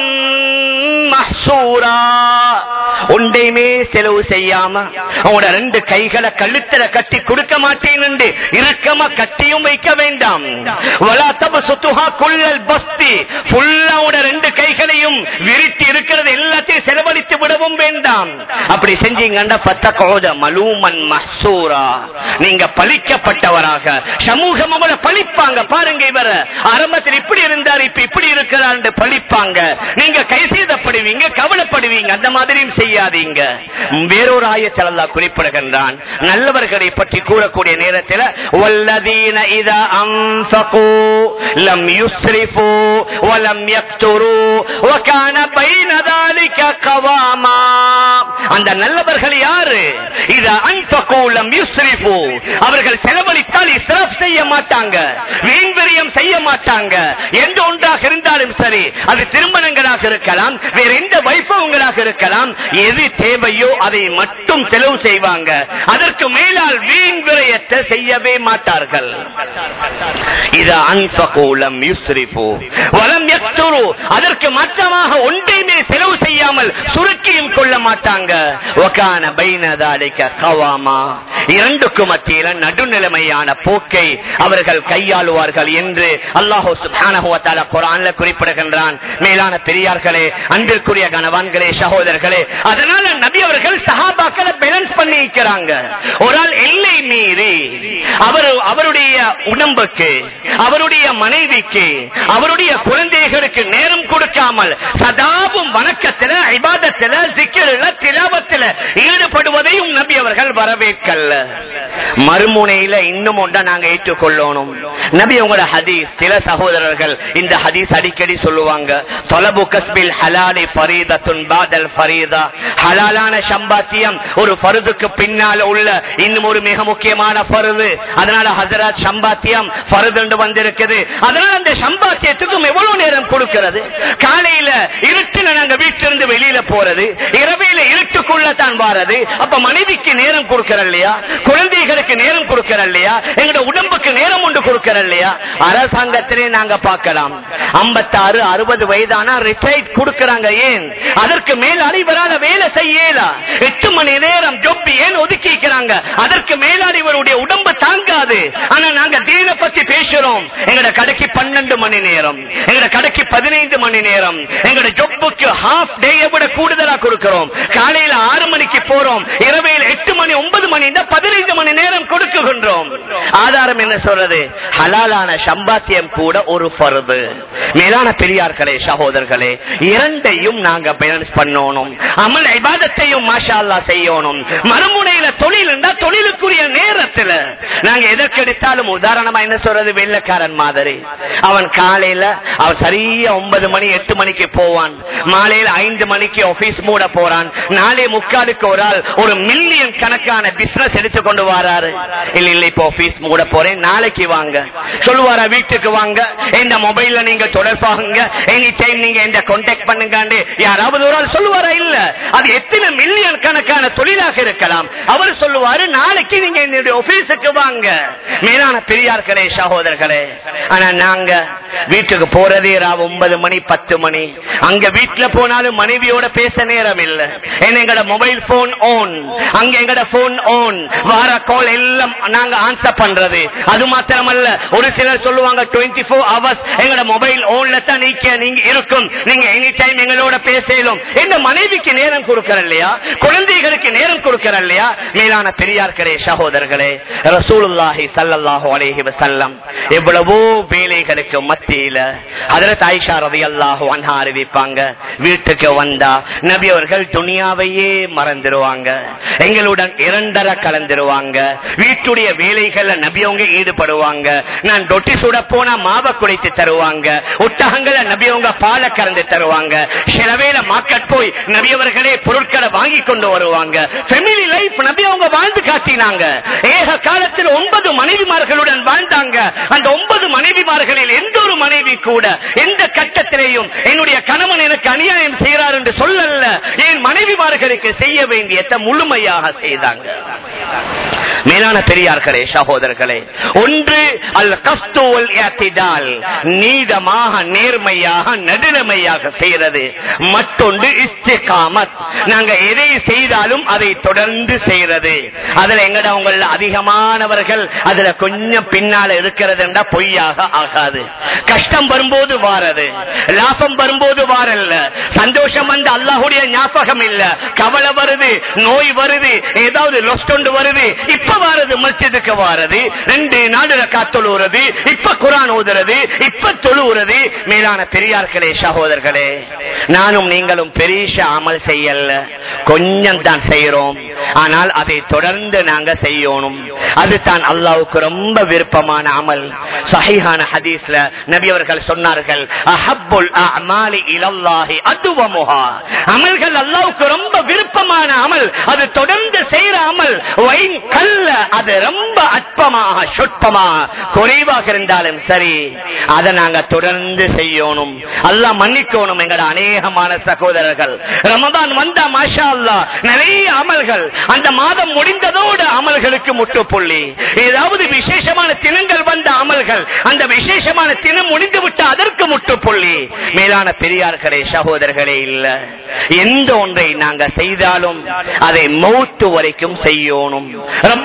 Speaker 1: محسورا ஒன்றையுமே செலவு செய்யாம அவனோட ரெண்டு கைகளை கழுத்துல கட்டி கொடுக்க மாட்டேன் என்று இறுக்கமா கட்டியும் வைக்க வேண்டாம் வலா தபு சுத்துஹா குள்ளல் பஸ்தி ஃபுல்லாவோட ரெண்டு கைகளையும் விரித்து இருக்கிறது எல்லாத்தையும் செலவழித்து விடவும் வேண்டாம் அப்படி செஞ்சீங்கன்னா பத்த கோத மலூமன் மசூரா நீங்க பழிக்கப்பட்டவராக சமூகம் அவளை பழிப்பாங்க பாருங்க இவர ஆரம்பத்தில் இப்படி இருந்தார் இப்ப இப்படி இருக்கிறார் என்று பழிப்பாங்க நீங்க கை செய்தப்படுவீங்க கவலைப்படுவீங்க அந்த மாதிரியும் செய்யாதீங்க வேறொரு ஆயத்தில் அல்லாஹ் குறிப்பிடுகின்றான் நல்லவர்களை பற்றி கூறக்கூடிய நேரத்தில் வல்லதீன இதா அன்ஃபகு லம் யுஸ்ரிஃபு வலம் யக்துரு வகான பைன ذلك கவாமா அந்த நல்லவர்கள் யாரு இதா அன்ஃபகு லம் யுஸ்ரிஃபு அவர்கள் செலவழித்தால் இஸ்ராஃப் செய்ய மாட்டாங்க வீண்விரியம் செய்ய மாட்டாங்க எந்த ஒன்றாக இருந்தாலும் சரி அது திருமணங்களாக இருக்கலாம் வேற எந்த வைபவங்களாக இருக்கலாம் எது தேவையோ அதை மட்டும் செலவு செய்வாங்க அதற்கு மேலால் வீண் விரயத்தை செய்யவே மாட்டார்கள் இது அன்பகூலம் யூஸ்ரிஃபு வலம் யக்துரு அதற்கு மாற்றமாக ஒன்றையுமே செலவு செய்யாமல் சுருக்கியும் கொள்ள மாட்டாங்க வகான பைன தாலிக கவாமா இரண்டுக்கு மத்தியில நடுநிலைமையான போக்கை அவர்கள் கையாளுவார்கள் என்று அல்லாஹூ சுபானஹுவத்தால குரான்ல குறிப்பிடுகின்றான் மேலான பெரியார்களே அன்பிற்குரிய கணவான்களே சகோதரர்களே அதனால நபி அவர்கள் சஹாபாக்களை பேலன்ஸ் பண்ணி இருக்கிறாங்க ஒரு ஆள் எல்லை மீறி அவர் அவருடைய உடம்புக்கு அவருடைய மனைவிக்கு அவருடைய குழந்தைகளுக்கு நேரம் கொடுக்காமல் சதாபும் வணக்கத்துல ஐபாதத்துல சிக்கல திலாபத்துல ஈடுபடுவதையும் நபி அவர்கள் வரவேற்கல்ல மறுமுனையில இன்னும் ஒன்றை நாங்க ஏற்றுக்கொள்ளணும் நபி உங்களோட ஹதீஸ் சில சகோதரர்கள் இந்த ஹதீஸ் அடிக்கடி சொல்லுவாங்க தொலபு கஸ்பில் ஹலாலி ஃபரீதத்துன் பாதல் ஃபரீதா ஹலாலான சம்பாத்தியம் ஒரு பருதுக்கு பின்னால உள்ள இன்னும் ஒரு மிக முக்கியமான பருது அதனால ஹசரத் சம்பாத்தியம் பருது வந்திருக்குது அதனால அந்த சம்பாத்தியத்துக்கும் எவ்வளவு நேரம் கொடுக்கிறது காலையில இருட்டுல நாங்க வீட்டிலிருந்து வெளியில போறது இரவையில இருட்டுக்குள்ள தான் வாரது அப்ப மனைவிக்கு நேரம் கொடுக்கிற இல்லையா குழந்தைகளுக்கு நேரம் கொடுக்கிற இல்லையா எங்களோட உடம்புக்கு நேரம் உண்டு கொடுக்கிற இல்லையா அரசாங்கத்திலே நாங்க பார்க்கலாம் ஐம்பத்தாறு அறுபது வயதானா ரிட்டைட் கொடுக்கறாங்க ஏன் அதற்கு மேலாளி இவரால வேலை செய்யல எட்டு மணி நேரம் ஜொப்பி ஏன் ஒதுக்கிக்கிறாங்க அதற்கு மேலாளி இவருடைய உடம்பு தாங்காது ஆனா நாங்க தீன பத்தி பேசுறோம் எங்கட கடைக்கு பன்னெண்டு மணி நேரம் எங்கட கடைக்கு பதினைந்து மணி நேரம் எங்கட ஜொப்புக்கு ஹாஃப் டே விட கூடுதலா கொடுக்கிறோம் காலையில ஆறு மணிக்கு போறோம் இரவையில் எட்டு மணி ஒன்பது மணி பதினைந்து மணி நேரம் கொடுக்குகின்றோம் ஆதாரம் என்ன சொல்றது ஹலாலான சம்பாத்தியம் கூட ஒரு பருது மேலான பெரியார்களே சகோதரர்களே இரண்டையும் நாங்க பேலன்ஸ் பண்ணணும் அமல் ஐபாதத்தையும் மாஷா அல்லாஹ் செய்யணும் மறுமுனையில தொழில் இருந்தா தொழிலுக்குரிய நேரத்துல நாங்க எதற்கெடுத்தாலும் உதாரணமா என்ன சொல்றது வெள்ளக்காரன் மாதிரி அவன் காலையில அவன் சரியா ஒன்பது மணி எட்டு மணிக்கு போவான் மாலையில ஐந்து மணிக்கு ஆபீஸ் மூட போறான் நாளை முக்காலுக்கு ஒரு ஆள் ஒரு மில்லியன் கணக்கான பிசினஸ் எடுத்து கொண்டு வராரு இல்ல இல்ல இப்ப ஆபீஸ் மூட போறேன் நாளைக்கு வாங்க சொல்லுவாரா வீட்டுக்கு வாங்க இந்த மொபைல்ல நீங்க தொடர்பாகுங்க எனி டைம் நீங்க இந்த கான்டாக்ட் பண்ணுங்க யாராவது ஒரு ஆள் சொல்லுவாரா இல்ல அது எத்தனை மில்லியன் கணக்கான தொழிலாக இருக்கலாம் அவர் சொல்லுவாரு நாளைக்கு நீங்க என்னுடைய ஆபீஸுக்கு வாங்க மேலான பெரியார்களே சகோதரர்களே ஆனா நாங்க வீட்டுக்கு போறதே ராவ் ஒன்பது மணி பத்து மணி அங்க வீட்டுல போனாலும் மனைவியோட பேச நேரம் இல்ல ஏன்னா எங்கட மொபைல் போன் ஓன் அங்க எங்கட போன் ஓன் வார கால் எல்லாம் நாங்க ஆன்சர் பண்றது அது மாத்திரமல்ல ஒரு சிலர் சொல்லுவாங்க டுவெண்ட்டி ஃபோர் ஹவர்ஸ் எங்கட மொபைல் ஓன்ல தான் நீக்க நீங்க இருக்கும் நீங்க எனி டைம் எங்களோட பேசலும் எங்க மனைவிக்கு நேரம் கொடுக்கற இல்லையா குழந்தைகளுக்கு நேரம் கொடுக்கற இல்லையா மேலான பெரியார்களே சகோதரர்களே ரசூலுல்லாஹி ஸல்லல்லாஹு அலைஹி வஸல்லம் எவ்வளவோ வேலைகளுக்கு மத்தியில ஹஜரத் ஆயிஷா ரலியல்லாஹு அன்ஹா அறிவிப்பாங்க வீட்டுக்கு வந்தா நபி அவர்கள் துனியாவையே மறந்துடுவாங்க எங்களுடன் இரண்டரை கலந்துருவாங்க வீட்டுடைய வேலைகள்ல நபி அவங்க ஈடுபடுவாங்க நான் ரொட்டி சுட போனா மாவை குழைத்து தருவாங்க ஒட்டகங்களை நபி அவங்க பாலை கறந்து தருவாங்க சில வேளை மார்க்கெட் போய் நபி அவர்களே பொருட்களை வாங்கி கொண்டு வருவாங்க ஃபெமிலி லைஃப் நபி அவங்க வாழ்ந்து காட்டினாங்க ஏக காலத்தில் ஒன்பது மனைவிமார்களுடன் வாழ்ந்தாங்க அந்த ஒன்பது மனைவிமார்களில் எந்த ஒரு மனைவி கூட எந்த கட்டத்திலேயும் என்னுடைய கணவன் எனக்கு அநியாயம் செய்கிறார் என்று சொல்லல என் மனைவிமார்களுக்கு செய்ய வேண்டியதை முழுமையாக செய்தாங்க மேலான பெரியார்களே சகோதரர்களே ஒன்று அல் கஸ்தூல் நீதமாக நேர்மையாக நடுநிலைமையாக செய்யறது மற்றொன்று இஸ்திகாமத் நாங்க எதை செய்தாலும் அதை தொடர்ந்து செய்யறது அதுல எங்கட உங்கள அதிகமானவர்கள் அதுல கொஞ்சம் பின்னால இருக்கிறது என்றா பொய்யாக ஆகாது கஷ்டம் வரும்போது வாரது லாபம் வரும்போது வாரல்ல சந்தோஷம் வந்து அல்லாஹுடைய ஞாபகம் இல்ல கவலை வருது நோய் வருது ஏதாவது லொஸ்டொண்டு வருது இப்ப வாரது மஸ்ஜிதுக்கு வாரது ரெண்டு நாடுல காத்தொழுறது இப்ப குரான் ஓதுறது இப்ப தொழுவுறது மேலான பெரியார்களே சகோதரர்களே நானும் நீங்களும் பெரிய அமல் செய்யல கொஞ்சம் தான் செய்யறோம் ஆனால் அதை தொடர்ந்து நாங்க செய்யணும் அதுதான் அல்லாவுக்கு ரொம்ப விருப்பமான அமல் சஹிஹான ஹதீஸ்ல நபி அவர்கள் சொன்னார்கள் அஹப்புல் அமாலி இலல்லாஹி அதுவமுஹா அமல்கள் அல்லாவுக்கு ரொம்ப விருப்பமான அமல் அது தொடர்ந்து செய்யற அமல் வைன் கல்ல அது ரொம்ப அற்பமாக சொற்பமாக குறைவாக இருந்தாலும் சரி அதை நாங்க தொடர்ந்து செய்யணும் அல்லாஹ் மன்னிக்கணும் எங்கட அநேகமான சகோதரர்கள் ரமதான் வந்தா மாஷா அல்லா நிறைய அமல்கள் அந்த மாதம் முடிந்ததோடு அமல்களுக்கு முட்டுப்புள்ளி ஏதாவது விசேஷமான தினங்கள் வந்த அமல்கள் அந்த விசேஷமான தினம் முடிந்து விட்டு அதற்கு முட்டுப்புள்ளி மேலான பெரியார்களே சகோதரர்களே இல்ல எந்த ஒன்றை நாங்க செய்தாலும் அதை மௌத்து வரைக்கும் செய்யணும் ரொம்ப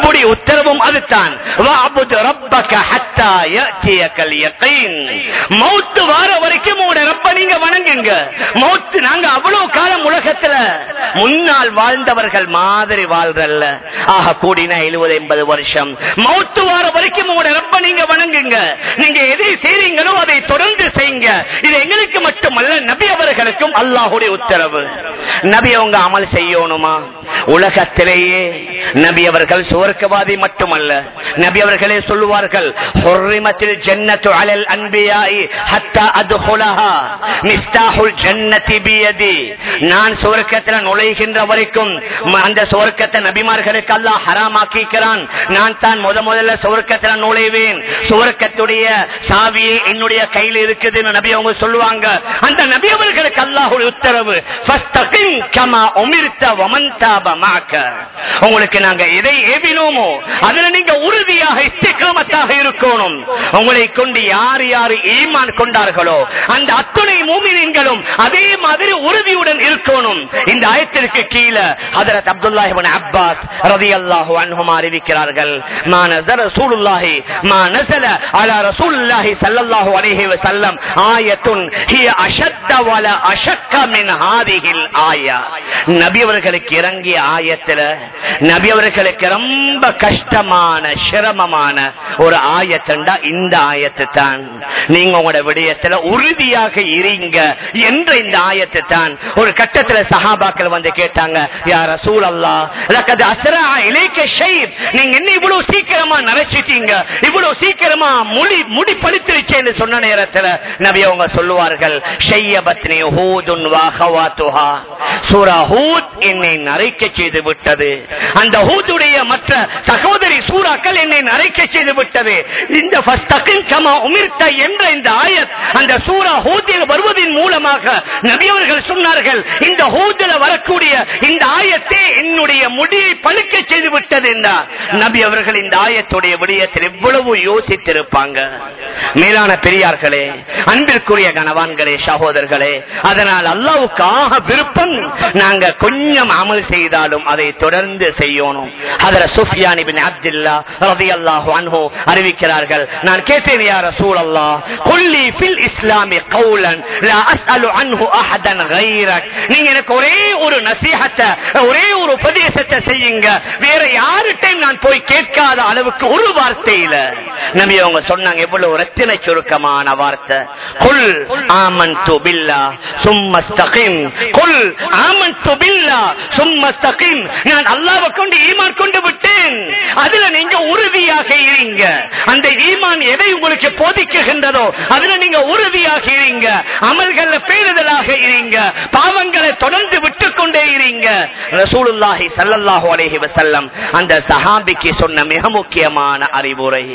Speaker 1: ரப்புடைய உத்தரவும் அதுதான் வஅபுது ரப்பக ஹத்தா யஅதியகல் யகீன் மௌத் வார வரைக்கும் உங்களோட ரப்ப நீங்க வணங்குங்க மௌத் நாங்க அவ்வளவு காலம் உலகத்துல முன்னால் வாழ்ந்தவர்கள் மாதிரி வாழ்றல்ல ஆக கூடினா எழுபது எண்பது வருஷம் மௌத்து வார வரைக்கும் உங்களோட ரப்ப நீங்க வணங்குங்க நீங்க எதை செய்றீங்களோ அதை தொடர்ந்து செய்யுங்க இது எங்களுக்கு மட்டுமல்ல நபி அவர்களுக்கும் அல்லாஹுடைய உத்தரவு நபி அவங்க அமல் செய்யணுமா உலகத்திலேயே நபி அவர்கள் சுவர்க்கவாதி மட்டுமல்ல நபி அவர்களே சொல்லுவார்கள் ஹுர்ரிமத்தில் ஜன்னத்து அலல் அன்பியாய் ஹத்தா அத்ஹுலஹா மிஸ்தாஹுல் ஜன்னதி பியதி நான் சுவர்க்கத்துல நுழைகின்ற வரைக்கும் ம- அந்த சுவர்க்கத்தை நபிமார்களுக்கு அல்லாஹ் ஹராமாக்கிக்கிறான் நான் தான் முத முதல்ல சுவர்க்கத்துல நுழைவேன் சுவர்க்கத்துடைய சாவியே என்னுடைய கையில் இருக்குதுன்னு நபி அவங்க சொல்லுவாங்க அந்த நபி அவர்களுக்கு அல்லாஹுடைய உத்தரவு ஃபஸ்தகிம் கமா உமிர்த வமன் தாப மாக்க. உங்களுக்கு நாங்க எதை ஏவினோமோ அதுல நீங்க உறுதியாக இஸ்திகாமத்தாக இருக்கணும் உங்களை கொண்டு யார் யார் ஈமான் கொண்டார்களோ அந்த அத்துணை மூமினீன்களும் அதே மாதிரி உறுதியுடன் இருக்கணும் இந்த ஆயத்திற்கு கீழே ஹதரத் அப்துல்லாஹி இப்னு அப்பாஸ் ரலியல்லாஹு அன்ஹுமா அறிவிக்கிறார்கள் மா நஸல ரசூலுல்லாஹி மா நஸல அலா ரசூலுல்லாஹி ஸல்லல்லாஹு அலைஹி வஸல்லம் ஆயத்துன் ஹிய அஷத்த வல அஷக்க மின் ஹாதிஹில் ஆயா நபி அவர்களுக்கு இறங்கிய ஆயத்துல நபி அவர்களுக்கு ரொம்ப கஷ்டமான சிரமமான ஒரு ஆயத்துண்டா இந்த ஆயத்து தான் நீங்க உங்களோட விடயத்துல உறுதியாக இருங்க என்ற இந்த ஆயத்து தான் ஒரு கட்டத்துல சஹாபாக்கள் வந்து கேட்டாங்க யார் ரசூல் அல்லா லக்கது அஸ்ரா இலைக்க ஷைப் நீங்க என்ன இவ்வளவு சீக்கிரமா நரைச்சிட்டீங்க இவ்வளவு சீக்கிரமா முடி முடி பழுத்திருச்சேன்னு சொன்ன நேரத்துல நபி அவங்க சொல்லுவார்கள் ஷையபத்னி ஹூதுன் வாஹவாத்துஹா சூரா ஹூத் என்னை நரைக்க செய்து விட்டது அந்த ஹூதுடைய மற்ற சகோதரி சூறாக்கள் என்னை நரைக்க செய்து விட்டது இந்த ஃபஸ்தகின் கமா உமிர்த்த என்ற இந்த ஆயத் அந்த சூரா ஹூதில் வருவதன் மூலமாக நபியவர்கள் சொன்னார்கள் இந்த ஹூதில் வரக்கூடிய இந்த ஆயத்தே என்னுடைய முடியை பழுக்க செய்து விட்டது என்றார் நபி அவர்கள் இந்த ஆயத்துடைய விடயத்தில் எவ்வளவு யோசித்திருப்பாங்க மேலான பெரியார்களே அன்பிற்குரிய கணவான்களே சகோதரர்களே அதனால் அல்லாவுக்கு ஆக விருப்பம் நாங்க கொஞ்சம் அமல் செய்தாலும் அதை தொடர்ந்து செய்யணும் அதர சுஃபியான் இப்னு அப்துல்லா ரலியல்லாஹு அன்ஹு அறிவிக்கிறார்கள் நான் கேட்டேன் யா ரசூலல்லாஹ் குல்லி ஃபில் இஸ்லாமி கௌலன் லா அஸ்அலு அன்ஹு அஹதன் கைரக் நீங்க எனக்கு ஒரே ஒரு நசீஹத்தை ஒரே ஒரு உபதேசத்தை செய்யுங்க வேற யார்கிட்டையும் நான் போய் கேட்காத அளவுக்கு ஒரு வார்த்தையில நபி அவங்க சொன்னாங்க எவ்வளவு ரத்தின சுருக்கமான வார்த்தை குல் ஆமன்து பில்லா சும்மஸ்தகிம் குல் ஆமன்து பில்லா சும்மஸ்தகிம் நான் அல்லாஹ்வை கொண்டு ஈமான் கொண்டு விட்டேன் அதுல நீங்க உறுதியாக இருங்க அந்த ஈமான் எதை உங்களுக்கு போதிக்குகின்றதோ அதுல நீங்க உறுதியாக இருங்க அமல்கள்ல பேருதலாக இருங்க பாவங்களை தொடர்ந்து விட்டு கொண்டே இருங்க ரசூலுல்லாஹி ஸல்லல்லாஹு அலைஹி வஸல்லம் அந்த சஹாபிக்கு சொன்ன மிக முக்கியமான அறிவுரை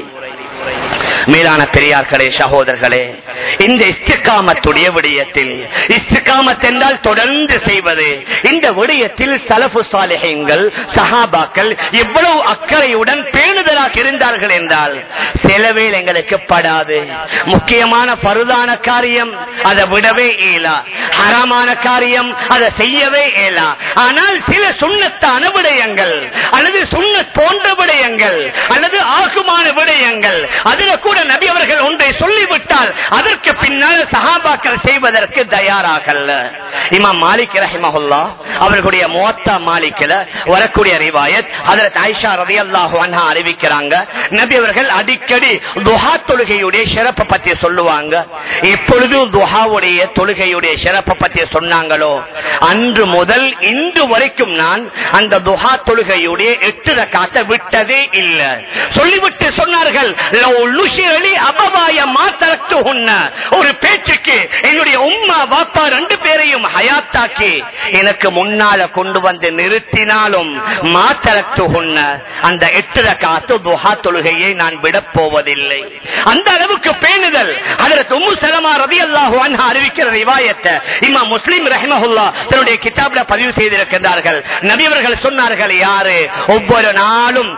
Speaker 1: மேலான பெரியார்களே சகோதரர்களே இந்த இஸ்திகாமத்துடைய விடயத்தில் இஸ்திகாமத் என்றால் தொடர்ந்து செய்வது இந்த விடயத்தில் சலபு சாலிகங்கள் சஹாபாக்கள் எவ்வளவு அக்கறையுடன் பேணுதலாக இருந்தார்கள் என்றால் செலவேல் எங்களுக்கு படாது முக்கியமான பருதான காரியம் அதை விடவே இயலா ஹராமான காரியம் அதை செய்யவே இயலா ஆனால் சில சுண்ணத்தான விடயங்கள் அல்லது சுண்ணத் போன்ற விடயங்கள் அல்லது ஆகுமான விடயங்கள் அதுல கூட நபி அவர்கள் ஒன்றை சொல்லிவிட்டால் அதற்கு பின்னால் சஹாபாக்கள் செய்வதற்கு தயாராகல்ல இமாம் மாலிக் ரஹிமஹுல்லா அவர்களுடைய மோத்தா மாலிக்கில வரக்கூடிய ரிவாயத் அதில் ஆயிஷா ரவி அல்லாஹு அன்ஹா அறிவிக்கிறாங்க நபி அவர்கள் அடிக்கடி துஹா தொழுகையுடைய சிறப்பை பத்தி சொல்லுவாங்க எப்பொழுது துஹாவுடைய தொழுகையுடைய சிறப்பை பத்தி சொன்னாங்களோ அன்று முதல் இன்று வரைக்கும் நான் அந்த துஹா தொழுகையுடைய எட்டு ரக்காத்த விட்டதே இல்லை சொல்லிவிட்டு சொன்னார்கள் "லவ் லுஷிரலி அபவாய மா தரக்துஹுன்ன." ஒரு பேச்சுக்கு என்னுடைய உம்மா பாப்பா ரெண்டு பேரையும் ஹயாத்தாக்கி எனக்கு முன்னால கொண்டு வந்து நிறுத்தினாலும் மா தரக்துஹுன்ன. அந்த எட்டு ரக்காத்து துஹா தொழுகையை நான் விடப் போவதில்லை அந்த அளவுக்கு பேணுதல் அதற்கு உம்மு சலமா ரலியல்லாஹு அன்ஹா அறிவிக்கிற ரிவாயத்தை இம்மா முஸ்லிம் ரஹிமஹுல்லா தன்னுடைய கிதாப்ல பதிவு செய்திருக்கின்றார்கள் நபி அவர்கள் சொன்னார்கள் யாரு ஒவ்வொரு நாளும்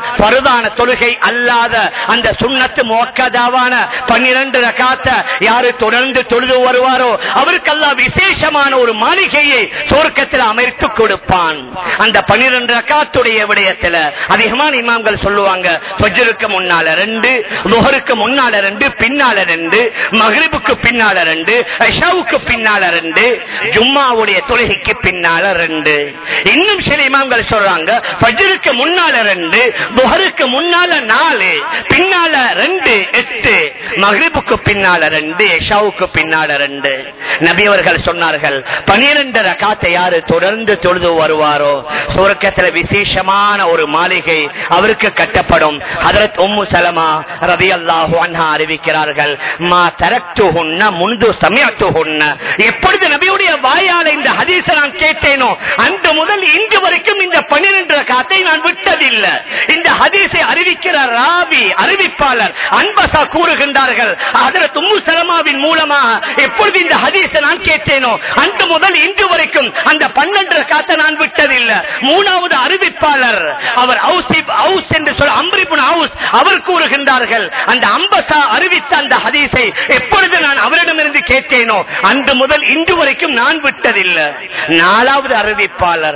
Speaker 1: பருதான தொழுகை அல்லாத அந்த சுண்ணத்து மோக்கதாவான பன்னிரண்டு ரகாத்த யாரு தொடர்ந்து தொழுது வருவாரோ அவருக்கெல்லாம் விசேஷமான ஒரு மாளிகையை சுவர்க்கத்தில் அமைத்து கொடுப்பான் அந்த பன்னிரண்டு ரகாத்துடைய விடயத்துல அதிகமான இமாம்கள் சொல்லுவாங்க ஃபஜ்ருக்கு முன்னால ரெண்டு லுஹருக்கு முன்னால ரெண்டு பின்னால ரெண்டு மஹ்ரிபுக்கு பின்னால ரெண்டு ஐஷாவுக்கு பின்னால ரெண்டு ஜும்மாவுடைய தொழுகைக்கு பின்னால ரெண்டு இன்னும் சில இமாம்கள் சொல்றாங்க ஃபஜ்ருக்கு முன்னால ரெண்டு துஹருக்கு முன்னால நாலு பின்னால ரெண்டு எட்டு மஹ்ரிபுக்கு பின்னால ரெண்டு எஷாவுக்கு பின்னால ரெண்டு நபி அவர்கள் சொன்னார்கள் பனிரெண்டு ரகாத்தை யாரு தொடர்ந்து தொழுது வருவாரோ சுரக்கத்துல விசேஷமான ஒரு மாளிகை அவருக்கு கட்டப்படும் ஹதரத் உம்மு சலமா ரவி அல்லாஹு அன்ஹா அறிவிக்கிறார்கள் மா தரத்து முன்பு சமயத்து எப்பொழுது நபியுடைய வாயால இந்த ஹதீஸ நான் கேட்டேனோ அன்று முதல் இன்று வரைக்கும் இந்த பன்னிரண்டு ரகாத்தை நான் விட்டதில்லை இந்த ஹதீஸை அறிவிக்கிற ராவி அறிவிப்பாளர் அன்பசா கூறுகின்றார்கள் ஹதரத் உம்மு சலமாவின் மூலமாக எப்பொழுது இந்த ஹதீஸை நான் கேட்டேனோ அன்று முதல் இன்று வரைக்கும் அந்த பன்னெண்டு ரகாத்தை நான் விட்டதில்லை மூணாவது அறிவிப்பாளர் அவர் அவுசிப் அவுஸ் என்று சொல்ல அம்ரிபுன் அவுஸ் அவர் கூறுகின்றார்கள் அந்த அம்பசா அறிவித்த அந்த ஹதீஸை எப்பொழுது நான் அவரிடமிருந்து கேட்டேனோ அன்று முதல் இன்று வரைக்கும் நான் விட்டதில்லை நாலாவது அறிவிப்பாளர்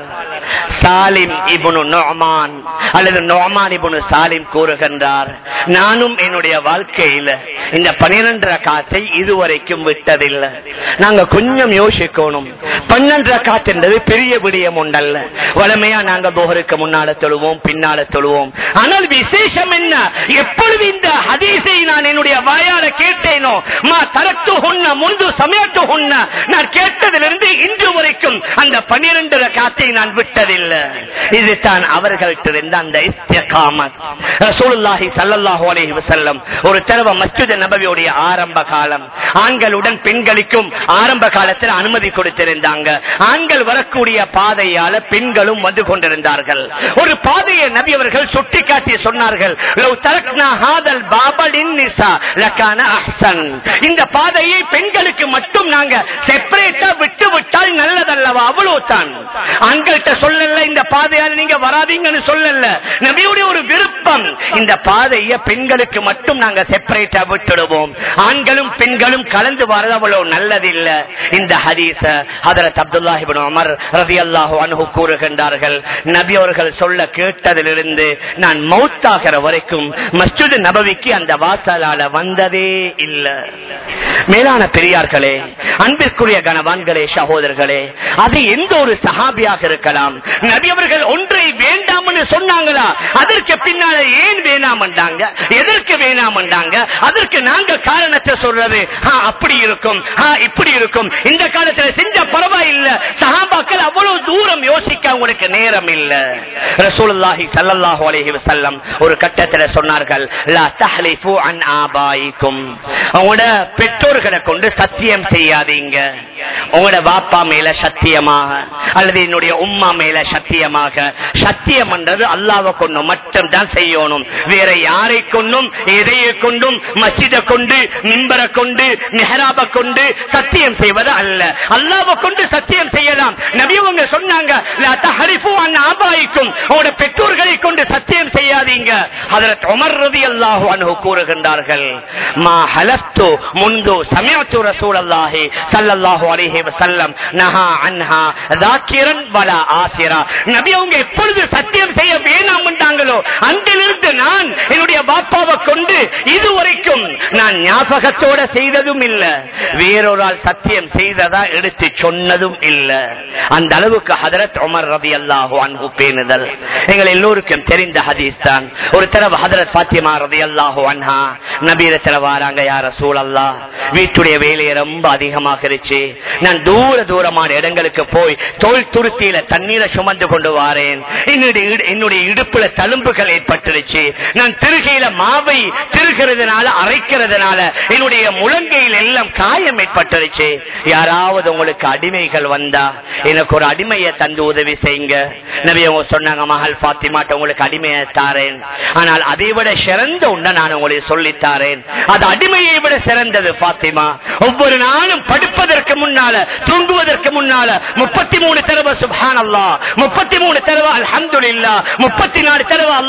Speaker 1: சாலிம் இபுனு நோமான் அல்லது நோமான் இபுனு சாலிம் கூறுகின்றார் நானும் என்னுடைய வாழ்க்கையில இந்த பனிரெண்டு காத்தை இதுவரைக்கும் விட்டதில்லை நாங்க கொஞ்சம் யோசிக்கணும் பன்னெண்டு காத்து என்பது பெரிய விடயம் உண்டல்ல வளமையா நாங்க போகருக்கு முன்னால தொழுவோம் பின்னால தொழுவோம் ஆனால் விசேஷம் என்ன எப்பொழுது இந்த ஹதீஸை நான் என்னுடைய வாயால கேட்டேனோ மா தரத்து உண்ண முன்பு சமயத்து உண்ண நான் கேட்டதிலிருந்து இன்று வரைக்கும் அந்த பனிரெண்டு காத்தை நான் விட்டதில்லை இதுதான் அவர்கள்ட்ட இருந்த அந்த இஸ்திகாமத் ரசூலுல்லாஹி ஸல்லல்லாஹு அலைஹி வஸல்லம் ஒரு தடவை மஸ்ஜித் நபவியுடைய ஆரம்ப காலம் ஆண்களுடன் பெண்களுக்கும் ஆரம்ப காலத்தில் அனுமதி கொடுத்திருந்தாங்க ஆண்கள் வரக்கூடிய பாதையால பெண்களும் வந்து கொண்டிருந்தார்கள் ஒரு பாதையை நபி அவர்கள் சுட்டிக்காட்டி சொன்னார்கள் "லவ் தரக்னா ஹாதல் பாபலின் நிசா லகான அஹ்சன்." இந்த பாதையை பெண்களுக்கு மட்டும் நாங்க செப்பரேட்டா விட்டு விட்டால் நல்லதல்லவா அவ்வளவுதான் ஆண்கள்கிட்ட சொல்லல இந்த பாதையால நீங்க வராதீங்கன்னு சொல்லல நபியுடைய ஒரு விருப்பம் இந்த பாதையை பெண்களுக்கு மட்டும் நாங்க செப்பரேட்டா விட்டுடுவோம் ஆண்களும் பெண்களும் கலந்து வரது அவ்வளவு நல்லதில்ல இந்த ஹதீஸ ஹதரத் அப்துல்லாஹிபின் உமர் ரலியல்லாஹு அன்ஹு கூறுகின்றார்கள் நபி அவர்கள் சொல்ல கேட்டதிலிருந்து நான் மௌத்தாகிற வரைக்கும் மஸ்ஜித் நபவிக்கு அந்த வாசலால வந்ததே இல்ல மேலான பெரியார்களே அன்பிற்குரிய கணவான்களே சகோதரர்களே அது எந்த ஒரு சஹாபியாக இருக்கலாம் நபி அவர்கள் ஒன்றை வேண்டாம்னு சொன்னாங்களா அதற்கு பின்னால ஏன் வேணாமண்டாங்க எதற்கு வேணாமண்டாங்க அதற்கு நாங்க காரணத்தை சொல்றது "ஆ, அப்படி இருக்கும் ஆ, இப்படி இருக்கும் இந்த காலத்துல செஞ்ச பரவாயில்ல சஹாபாக்கள் அவ்வளவு தூரம் யோசிக்க அவங்களுக்கு நேரம் இல்ல ரசூலுல்லாஹி ஸல்லல்லாஹு அலைஹி வஸல்லம் ஒரு கட்டத்துல சொன்னார்கள் லா தஹ்லிஃபு அன் ஆபாயிக்கும் உங்களோட பெற்றோர்களை கொண்டு சத்தியம் செய்யாதீங்க உங்களோட பாப்பா மேல சத்தியமாக அல்லது என்னுடைய உம்மா மேல சத்தியமாக சத்தியம் என்றது அல்லாவை கொண்டு மட்டும் தான் செய்யணும் வேற யாரை கொண்டும் எதையை கொண்டும் மசித கொண்டு மிம்பரை கொண்டு மெஹராப கொண்டு சத்தியம் செய்வது அல்ல அல்லாவை கொண்டு சத்தியம் செய்யலாம் நபியவங்க சொன்னாங்க "லா தஹரிஃபு அன் ஆபாயிக்கும் உங்களோட பெற்றோர்களை கொண்டு சத்தியம் செய்யாதீங்க ஹதரத் உமர் ரலியல்லாஹு அன்ஹு கூறுகின்றார்கள் மா ஹலஃப்து முன்து சமிஅத்து ரசூலல்லாஹி ஸல்லல்லாஹு அலைஹி வஸல்லம் நஹா அன்ஹா ذاكرا ولا ஆசிரா நபி அவங்க எப்பொழுது சத்தியம் செய்ய வேணாம்ட்டாங்களோ அன்றிலிருந்து நான் என்னுடைய பாப்பாவை கொண்டு இதுவரைக்கும் நான் ஞாபகத்தோட செய்ததும் இல்ல வேறொரு ஆள் சத்தியம் செய்ததா எடுத்து சொன்னதும் இல்ல அந்த அளவுக்கு ஹதரத் உமர் ரபி அல்லாஹு அன்பு பேணுதல் எங்கள் எல்லோருக்கும் தெரிந்த ஹதீஸ் தான் ஒரு தடவை ஹதரத் பாத்தியமா ரபி அல்லாஹு அன்ஹா நபீரத்துல வாராங்க யார சூழல்லா வீட்டுடைய வேலையை ரொம்ப அதிகமாக இருச்சு நான் தூர தூரமான இடங்களுக்கு போய் தோல் துருத்தியில தண்ணீரை சுமந்து கொண்டு வாரேன் என்னுடைய இடு- என்னுடைய இடுப்புல தழும்புகள் ஏற்பட்டுருச்சு நான் திருகையில மாவை திருகிறதுனால அரைக்கிறதுனால என்னுடைய முழங்கையில் எல்லாம் காயம் ஏற்பட்டுருச்சு யாராவது உங்களுக்கு அடிமைகள் வந்தா எனக்கு ஒரு அடிமையை தந்து உதவி செய்யுங்க நபி அவங்க சொன்னாங்க மகள் பாத்திமாட்ட உங்களுக்கு அடிமையை தாரேன் ஆனால் அதை விட சிறந்த உண்ட நான் உங்களுக்கு சொல்லித் தாரேன் அது அடிமையை விட சிறந்தது பாத்திமா ஒவ்வொரு நாளும் படுப்பதற்கு முன்னால தூங்குவதற்கு முன்னால முப்பத்தி மூணு தடவை சுபான் அல்லா முப்பத்தி மூணு தடவை அல்ஹம்துலில்லா முப்பத்தி நாலு தடவை அல்லாஹ்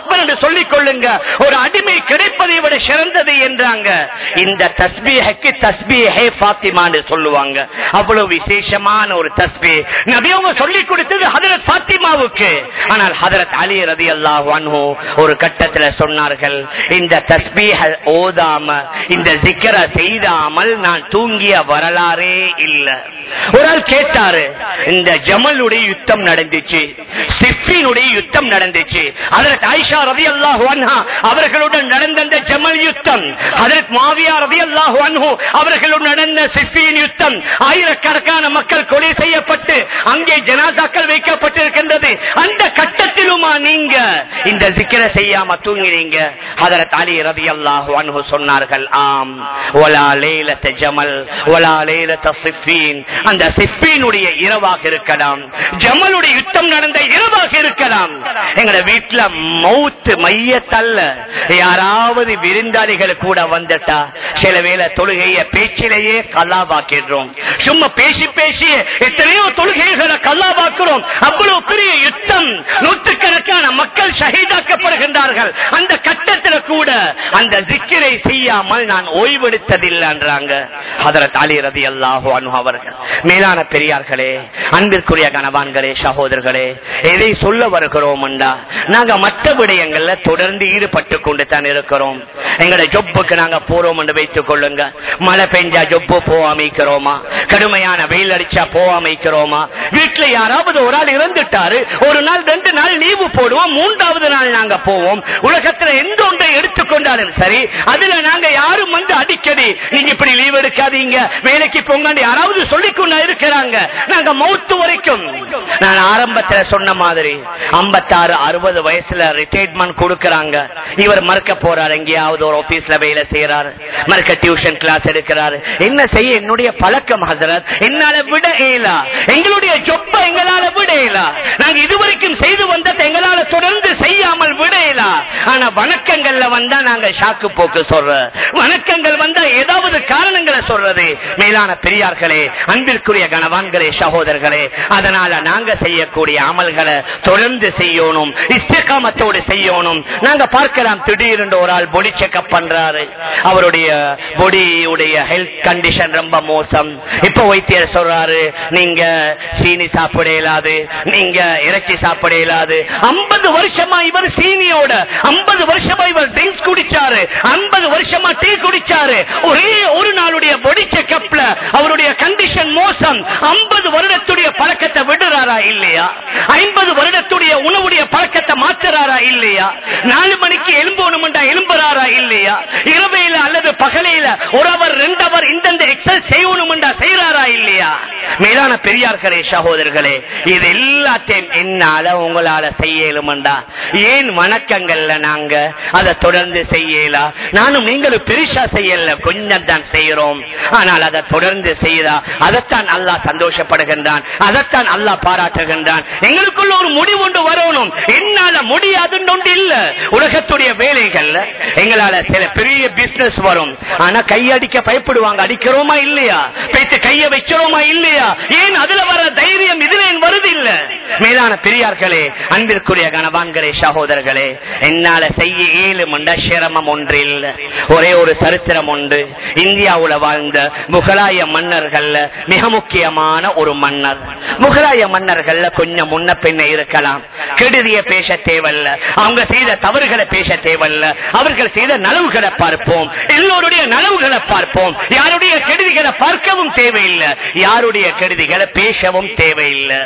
Speaker 1: அக்பர் என்று சொல்லிக் கொள்ளுங்க ஒரு அடிமை கிடைப்பதை விட சிறந்தது என்றாங்க இந்த தஸ்பீஹுக்கு தஸ்பீஹே ஃபாத்திமான்னு சொல்லுவாங்க அவ்வளவு விசேஷமான ஒரு தஸ்பீ நபி அவங்க சொல்லிக் கொடுத்தது ஹதரத் ஃபாத்திமாவுக்கு ஆனால் ஹதரத் அலி ரதி அல்லாஹ் ஒரு கட்டத்துல சொன்னார்கள் இந்த தஸ்பீஹ ஓதாம இந்த ஜிக்கர செய்தாமல் நான் தூங்கிய வரலாறே இல்ல ஒரு ஆள் கேட்டாரு இந்த ஜமலுடைய யுத்தம் நடந்துச்சு சிப்பினுடைய யுத்தம் நடந்துச்சு அதற்கு ஆயிஷா ரவி அல்லாஹு அவர்களுடன் நடந்த அந்த ஜமல் யுத்தம் அதற்கு மாவியா ரவி அல்லாஹு அவர்களுடன் நடந்த சிப்பியின் யுத்தம் ஆயிரக்கணக்கான மக்கள் கொலை செய்யப்பட்டு அங்கே ஜனாதாக்கள் வைக்கப்பட்டிருக்கின்றது அந்த கட்டத்திலுமா நீங்க இந்த சிக்கர செய்யாம தூங்கினீங்க அதற்கு அலி ரவி அல்லாஹு அன்ஹு சொன்னார்கள் ஆம் ஒலா லேலத்த ஜமல் ஒலா லேலத்த சிப்பின் அந்த சிப்பினுடைய இரவாக இருக்கலாம் ஜமலுடைய யுத்தம் நடந்த இரவாக இருக்கலாம் எங்கட வீட்டுல மௌத்து மையத்தல்ல யாராவது விருந்தாளிகள் கூட வந்துட்டா சில வேளை தொழுகைய பேச்சிலேயே கல்லாபாக்கிடுறோம் சும்மா பேசி பேசி எத்தனையோ தொழுகைகளை கல்லாபாக்குறோம் அவ்வளவு பெரிய யுத்தம் நூற்றுக்கணக்கான மக்கள் ஷஹீதாக்கப்படுகின்றார்கள் அந்த கட்டத்தில் கூட அந்த ஜிக்கிரை செய்யாமல் நான் ஓய்வெடுத்ததில்லைன்றாங்க ஹதரத் அலி ரதி அல்லாஹு அனு அவர்கள் மேலான பெரியார்களே அன்பிற்குரிய கணவான்களே சகோதரர்களே எதை சொல்ல வருகிறோம் நாங்க மற்ற விடயங்கள்ல தொடர்ந்து ஈடுபட்டு கொண்டு தான் இருக்கிறோம் எங்கட ஜொப்புக்கு நாங்க போறோம் என்று வைத்துக் கொள்ளுங்க மழை பெஞ்சா ஜொப்பு போ அமைக்கிறோமா கடுமையான வெயில் அடிச்சா போ அமைக்கிறோமா வீட்டுல யாராவது ஒரு ஆள் இறந்துட்டாரு ஒரு நாள் ரெண்டு நாள் லீவு போடுவோம் மூன்றாவது நாள் நாங்க போவோம் உலகத்துல எந்த ஒன்றை எடுத்துக்கொண்டாலும் சரி அதுல நாங்க யாரும் வந்து அடிக்கடி நீங்க இப்படி லீவ் எடுக்காதீங்க வேலைக்கு போங்க யாராவது சொல்லிக்கொண்டா இருக்கிறாங்க நாங்க மௌத்து வரைக்கும் நான் ஆரம்பத்துல சொன்ன மாதிரி ஐம்பத்தாறு அறுபது வயசுல ரிட்டைர்மெண்ட் கொடுக்கறாங்க இவர் மறுக்க போறாரு எங்கேயாவது ஒரு ஆபீஸ்ல வேலை செய்யறாரு மறுக்க டியூஷன் கிளாஸ் எடுக்கிறாரு என்ன செய்ய என்னுடைய பழக்கம் ஹசரத் என்னால விட இயலா எங்களுடைய ஜொப்ப எங்களால விட இயலா நாங்க இதுவரைக்கும் செய்து வந்ததை எங்களால தொடர்ந்து செய்யாமல் விட இயலா ஆனா வணக்கங்கள்ல வந்தா நாங்க ஷாக்கு போக்கு சொல்ற வணக்கங்கள் வந்தா ஏதாவது காரணங்களை சொல்றது மேலான பெரியார்களே அன்பிற்குரிய கணவான்களே சகோதரர்களே அதனால நாங்க செய்யக்கூடிய அமல்களை தொடர்ந்து செய்யணும் இஸ்திகாமத்தோடு செய்யணும் நாங்க பார்க்கலாம் திடீரென்று ஒரு ஆள் பொடி செக்அப் பண்றாரு அவருடைய பொடியுடைய ஹெல்த் கண்டிஷன் ரொம்ப மோசம் இப்ப வைத்தியர் சொல்றாரு நீங்க சீனி சாப்பிட இயலாது நீங்க இறைச்சி சாப்பிட இயலாது ஐம்பது வருஷமா இவர் சீனியோட ஐம்பது வருஷமா இவர் ட்ரிங்க்ஸ் குடிச்சாரு ஐம்பது வருஷமா டீ குடிச்சாரு ஒரே ஒரு நாளுடைய பொடி செக்அப்ல அவருடைய கண்டிஷன் மோசம் ஐம்பது வருடத்துடைய பழக்கத்தை விடுறாரா இல்லையா ஐம்பது வருடத்துடைய உணவுடைய பழக்கத்தை மாற்றுறாரா இல்லையா நாலு மணிக்கு எலும்பணும் எலும்புறாரா இல்லையா இரவையில அல்லது பகலையில ஒரு அவர் ரெண்டு அவர் இந்தந்த எக்ஸல் செய்யணும் செய்யறாரா இல்லையா மேலான பெரியார்களே சகோதரர்களே இது எல்லாத்தையும் என்னால உங்களால செய்யலும்டா ஏன் வணக்கங்கள்ல நாங்க அதை தொடர்ந்து செய்யலாம் நானும் நீங்களும் பெருசா செய்யல கொஞ்சம் தான் செய்யறோம் ஆனால் அதை தொடர்ந்து செய்தா அதைத்தான் அல்லாஹ் சந்தோஷப்படுகின்றான் அதைத்தான் அல்லாஹ் பாராட்டுகின்றான் எங்களுக்குள்ள ஒரு முடிவு ஒன்று வரணும் என்னால முடியாதுன்னு ஒன்று இல்ல உலகத்துடைய வேலைகள்ல எங்களால சில பெரிய பிசினஸ் வரும் ஆனா கையடிக்க பயப்படுவாங்க அடிக்கிறோமா இல்லையா பேச்சு கைய வைக்கிறோமா இல்லையா ஏன் அதுல வர தைரியம் இதுல ஏன் வருது இல்ல மேலான பெரியார்களே அன்பிற்குரிய கணவான்களே சகோதரர்களே என்னால செய்ய ஏழு மண்ட சிரமம் ஒன்று இல்ல ஒரே ஒரு சரித்திரம் உண்டு இந்தியாவுல வாழ்ந்த முகலாய மன்னர்கள்ல மிக முக்கியமான ஒரு மன்னர் முகலாய மன்னர்கள்ல கொஞ்சம் முன்ன பின்ன இருக்கலாம் கெடுதிய பேச தேவையில்ல அவங்க செய்த தவறுகளை பேச தேவையில்ல அவர்கள் செய்த நலவுகளை பார்ப்போம் எல்லோருடைய நலவுகளை பார்ப்போம் யாருடைய கெடுதிகளை பார்க்கவும் தேவையில்லை யாருடைய கெடுதிகளை பேசவும் தேவையில்லை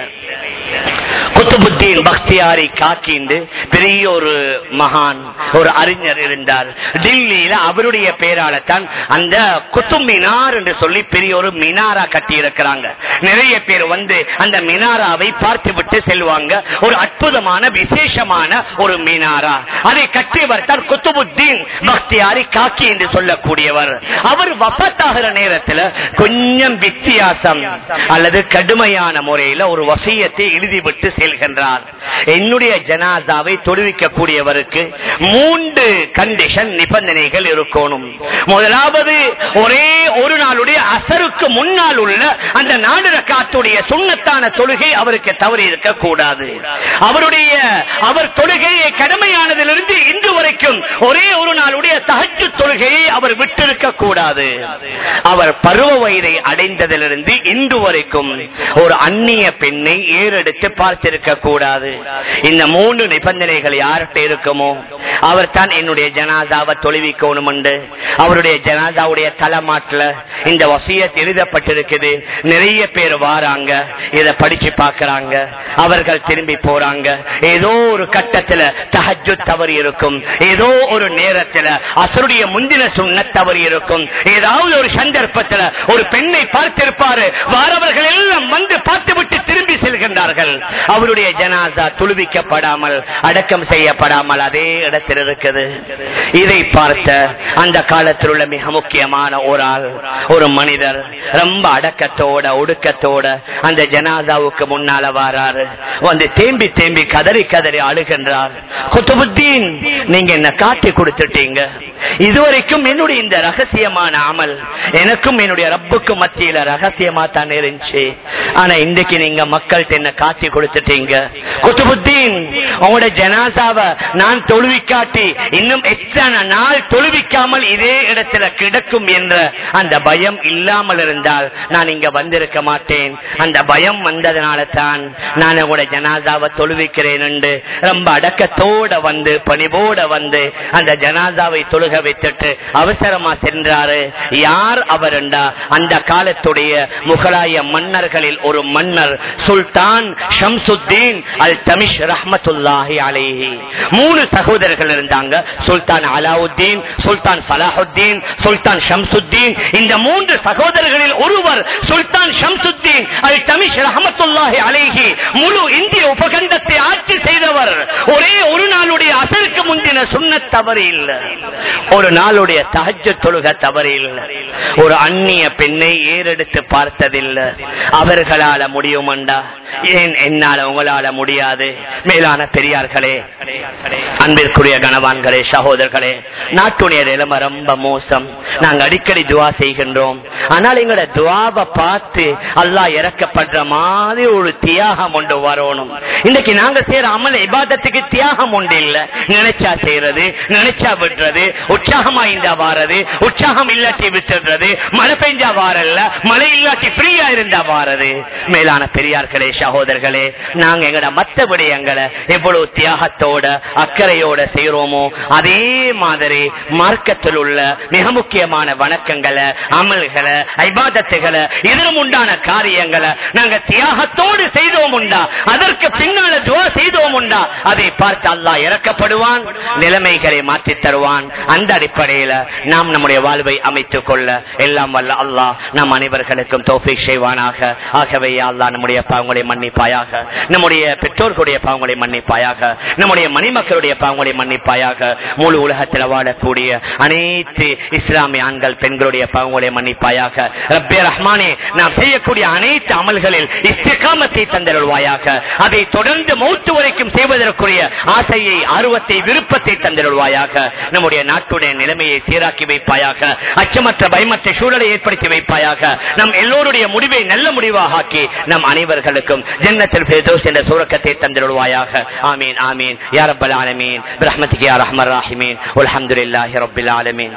Speaker 1: குத்துபுத்தீன் பக்தியாரி காக்கிண்டு பெரிய ஒரு மகான் ஒரு அறிஞர் இருந்தார் டில்லியில அவருடைய பேராலத்தான் அந்த குத்தும் மினார் என்று சொல்லி பெரிய ஒரு மினாரா கட்டி இருக்கிறாங்க நிறைய பேர் வந்து அந்த மினாராவை பார்த்து விட்டு செல்வாங்க ஒரு அற்புதமான விசேஷமான ஒரு மினாரா அதை கட்டியவர் தான் குத்துபுத்தீன் பக்தியாரி காக்கி என்று சொல்லக்கூடியவர் அவர் வப்பத்தாகிற நேரத்தில் கொஞ்சம் வித்தியாசம் அல்லது கடுமையான முறையில ஒரு வசியத்தை எழுதிவிட்டு செல்வார் செல்கின்றார் என்னுடைய ஜனாதாவை தொழுவிக்கக்கூடியவருக்கு மூன்று கண்டிஷன் நிபந்தனைகள் இருக்கணும் முதலாவது ஒரே ஒரு நாளுடைய அசருக்கு முன்னால் உள்ள அந்த நாடு ரக்காத்துடைய சுண்ணத்தான தொழுகை அவருக்கு தவறி இருக்க கூடாது அவருடைய அவர் தொழுகையை கடமையானதிலிருந்து இன்று வரைக்கும் ஒரே ஒரு நாளுடைய தகச்சு தொழுகையை அவர் விட்டிருக்க கூடாது அவர் பருவ வயதை அடைந்ததிலிருந்து இன்று வரைக்கும் ஒரு அந்நிய பெண்ணை ஏறெடுத்து பார்த்திருக்க கூடாது இந்த மூன்று நிபந்தனைகள் யார்கிட்ட இருக்குமோ அவர் தான் என்னுடைய ஜனாதாவை தொழுவிக்கணும் என்று அவருடைய ஜனாதாவுடைய தலைமாட்டில் இந்த வசியத் எழுதப்பட்டிருக்குது நிறைய பேர் வாராங்க இதை படிச்சு பார்க்கறாங்க அவர்கள் திரும்பி போறாங்க ஏதோ ஒரு கட்டத்துல தஹஜு தவறி இருக்கும் ஏதோ ஒரு நேரத்துல அசருடைய முந்தின சுண்ண தவறி இருக்கும் ஏதாவது ஒரு சந்தர்ப்பத்துல ஒரு பெண்ணை பார்த்திருப்பாரு வாரவர்கள் எல்லாம் வந்து பார்த்துவிட்டு திரும்பி செல்கின்றார்கள் அவருடைய ஜனாசா துளுவிக்கப்படாமல் அடக்கம் செய்யப்படாமல் அதே இடத்தில் இருக்குது இதை பார்த்த அந்த காலத்தில் உள்ள மிக முக்கியமான ஒரு ஆள் ஒரு மனிதர் ரொம்ப அடக்கத்தோட ஒடுக்கத்தோட அந்த ஜனாதாவுக்கு முன்னால வாராரு வந்து தேம்பி தேம்பி கதறி கதறி அழுகின்றார் குத்துபுத்தீன் நீங்க என்ன காட்டி கொடுத்துட்டீங்க இதுவரைக்கும் என்னுடைய இந்த ரகசியமான அமல் எனக்கும் என்னுடைய ரப்புக்கும் மத்தியில ரகசியமா தான் இருந்துச்சு ஆனா இன்றைக்கு நீங்க மக்கள்கிட்ட என்ன காட்சி கொடுத்துட்டீங்க குத்துபுத்தீன் உங்களோட ஜனாசாவை நான் தொழுவிக்காட்டி இன்னும் எத்தனை நாள் தொழுவிக்காமல் இதே இடத்துல கிடக்கும் என்ற அந்த பயம் இல்லாமல் இருந்தால் நான் இங்க வந்திருக்க மாட்டேன் அந்த பயம் வந்ததுனால தான் நான் உங்களோட ஜனாசாவை தொழுவிக்கிறேன் என்று ரொம்ப அடக்கத்தோட வந்து பணிவோட வந்து அந்த ஜனாசாவை தொழுக வைத்துட்டு அவசரமா சென்றாரு யார் அவர் என்றா அந்த காலத்துடைய முகலாய மன்னர்களில் ஒரு மன்னர் சுல்தான் ஷம்சுத்தீன் அல் தமிஷ் ரஹமத்துல்லாஹி அலேஹி மூணு சகோதரர்கள் இருந்தாங்க சுல்தான் அலாவுத்தீன் சுல்தான் சலாஹுத்தீன் சுல்தான் ஷம்சுத்தீன் இந்த மூன்று சகோதரர்களில் ஒருவர் சுல்தான் ஷம்சுத்தீன் அல் தமிஷ் ரஹமத்துல்லாஹி அலேஹி முழு இந்திய உபகண்டத்தை ஆட்சி செய்தவர் ஒரே ஒரு நாளுடைய அசருக்கு முந்தின சுண்ண தவறு இல்லை ஒரு நாளுடைய தகஜ தொழுக தவறு இல்லை ஒரு அந்நிய பெண்ணை ஏறெடுத்து பார்த்ததில்லை அவர்களால முடியுமண்டா ஏன் என்னால உங்களால முடியாது மேலான பெரியார்களே அன்பிற்குரிய கணவான்களே சகோதரர்களே நாட்டுடைய நிலைமை ரொம்ப மோசம் நாங்க அடிக்கடி துவா செய்கின்றோம் ஆனால் எங்களோட துவாவை பார்த்து அல்லாஹ் இறக்கப்படுற மாதிரி ஒரு தியாகம் ஒன்று வரணும் இன்னைக்கு நாங்க செய்யற அமல் இபாதத்துக்கு தியாகம் ஒன்று இல்ல நினைச்சா செய்யறது நினைச்சா விடுறது உற்சாகமா இருந்தா வாரது உற்சாகம் இல்லாட்டி விட்டுறது மழை பெஞ்சா வாரல்ல மழை இல்லாட்டி ஃப்ரீயா இருந்தா வாரது மேலான பெரியார்களே சகோதரர்களே நாங்க எங்கட மத்த விடயங்களை எவ்வளவு தியாகத்தோட அக்கறையோட செய்யறோமோ அதே மாதிரி மார்க்கத்தில் உள்ள மிக முக்கியமான வணக்கங்களை அமல்களை ஐபாதத்துகளை இதிலும் உண்டான காரியங்களை நாங்க தியாகத்தோடு செய்தோம் உண்டா அதற்கு பின்னால துவா செய்தோம் உண்டா அதை பார்த்து அல்லாஹ் இறக்கப்படுவான் நிலைமைகளை மாற்றி தருவான் அந்த அடிப்படையில நாம் நம்முடைய வாழ்வை அமைத்துக் கொள்ள எல்லாம் வல்ல அல்லாஹ் நம் அனைவர்களுக்கும் தோஃபிக் செய்வானாக ஆகவே யா அல்லாஹ் நம்முடைய பாவங்களை மன்னிப்பாயாக நம்முடைய பெற்றோர்களுடைய பாவங்களை மன்னிப்பாயாக நம்முடைய மணிமக்களுடைய பாவங்களை மன்னிப்பாயாக முழு உலகத்தில் வாழக்கூடிய அனைத்து இஸ்லாமிய ஆண்கள் பெண்களுடைய பாவங்களை மன்னிப்பாயாக ரப்பே ரஹ்மானே நாம் செய்யக்கூடிய அனைத்து அமல்களில் இஸ்திகாமத்தை தந்தருள்வாயாக அதை தொடர்ந்து மௌத்து வரைக்கும் செய்வதற்குரிய ஆசையை ஆர்வத்தை விருப்பத்தை தந்தருள்வாயாக நம்முடைய நாட்டுடைய நிலைமையை சீராக்கி வைப்பாயாக அச்சமற்ற பயமற்ற சூழலை ஏற்படுத்தி வைப்பாயாக நம் எல்லோருடைய முடிவை நல்ல முடிவாக ஆக்கி நம் அனைவர்களுக்கும் ஜன்னத்தில் ஃபிர்தௌஸ் என்ற சூரக்கத்தை தந்திருவாயாக ஆமீன் ஆமீன் யா ரப்பல் ஆலமீன் برحمتك يا ارحم الراحمين والحمد لله رب العالمين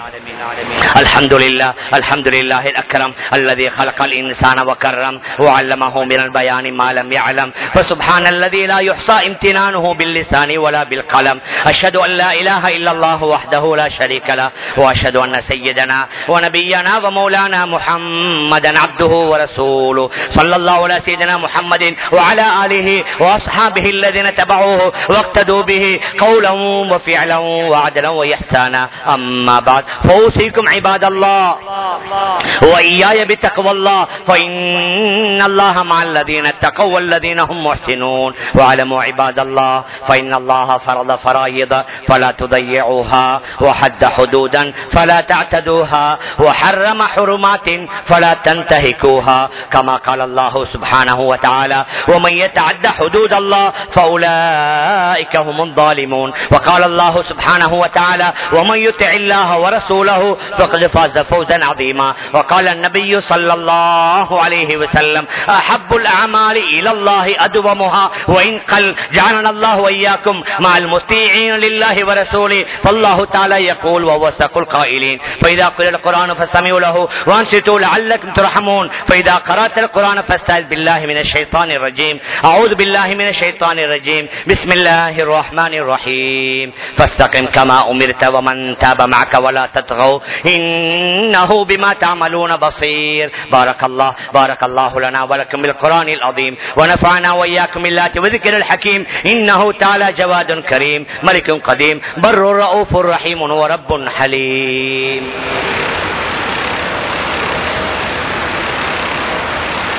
Speaker 1: الحمد لله الحمد لله الاكرم الذي خلق الانسان وكرم وعلمه من البيان ما لم يعلم فسبحان الذي لا يحصى امتنانه باللسان ولا بالقلم اشهد ان لا اله الا الله وحده لا شريك له واشهد ان سيدنا ونبينا ومولانا محمدا عبده ورسوله صلى الله على سيدنا محمد وعلى اله واصحابه الذين تبعوه واقتدوا به قولا وفعلا وعدلا وإحسانا أما بعد فأوصيكم عباد الله وإياي بتقوى الله فإن الله مع الذين اتقوا والذين هم محسنون واعلموا عباد الله فإن الله فرض فرائض فلا تضيعوها وحد حدودا فلا تعتدوها وحرم حرمات فلا تنتهكوها كما قال الله سبحانه وتعالى ومن يتعد حدود الله فأولئك هم الظالمون وقال الله سبحانه وتعالى ومن يطع الله ورسوله فقد فاز فوزا عظيما وقال النبي صلى الله عليه وسلم أحب الأعمال إلى الله أدومها وإن قل جعلنا الله وإياكم مع المطيعين لله ورسوله فالله تعالى يقول وهو أصدق القائلين فإذا قرئ القرآن فاستمعوا له وأنصتوا لعلكم ترحمون فإذا قرأت القرآن فاستعذ بالله من الشيطان الرجيم أعوذ بالله من الشيطان الرجيم بسم الله الرحمن الرحيم فاستقم كما أمرت ومن تاب معك ولا تطغوا إنه بما تعملون بصير بارك الله بارك الله لنا ولكم بالقرآن العظيم ونفعنا وإياكم بالله وذكر الحكيم إنه تعالى جواد كريم ملك قديم بر رؤوف رحيم ورب حليم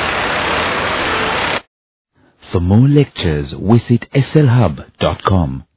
Speaker 2: For more lectures, visit slhub.com.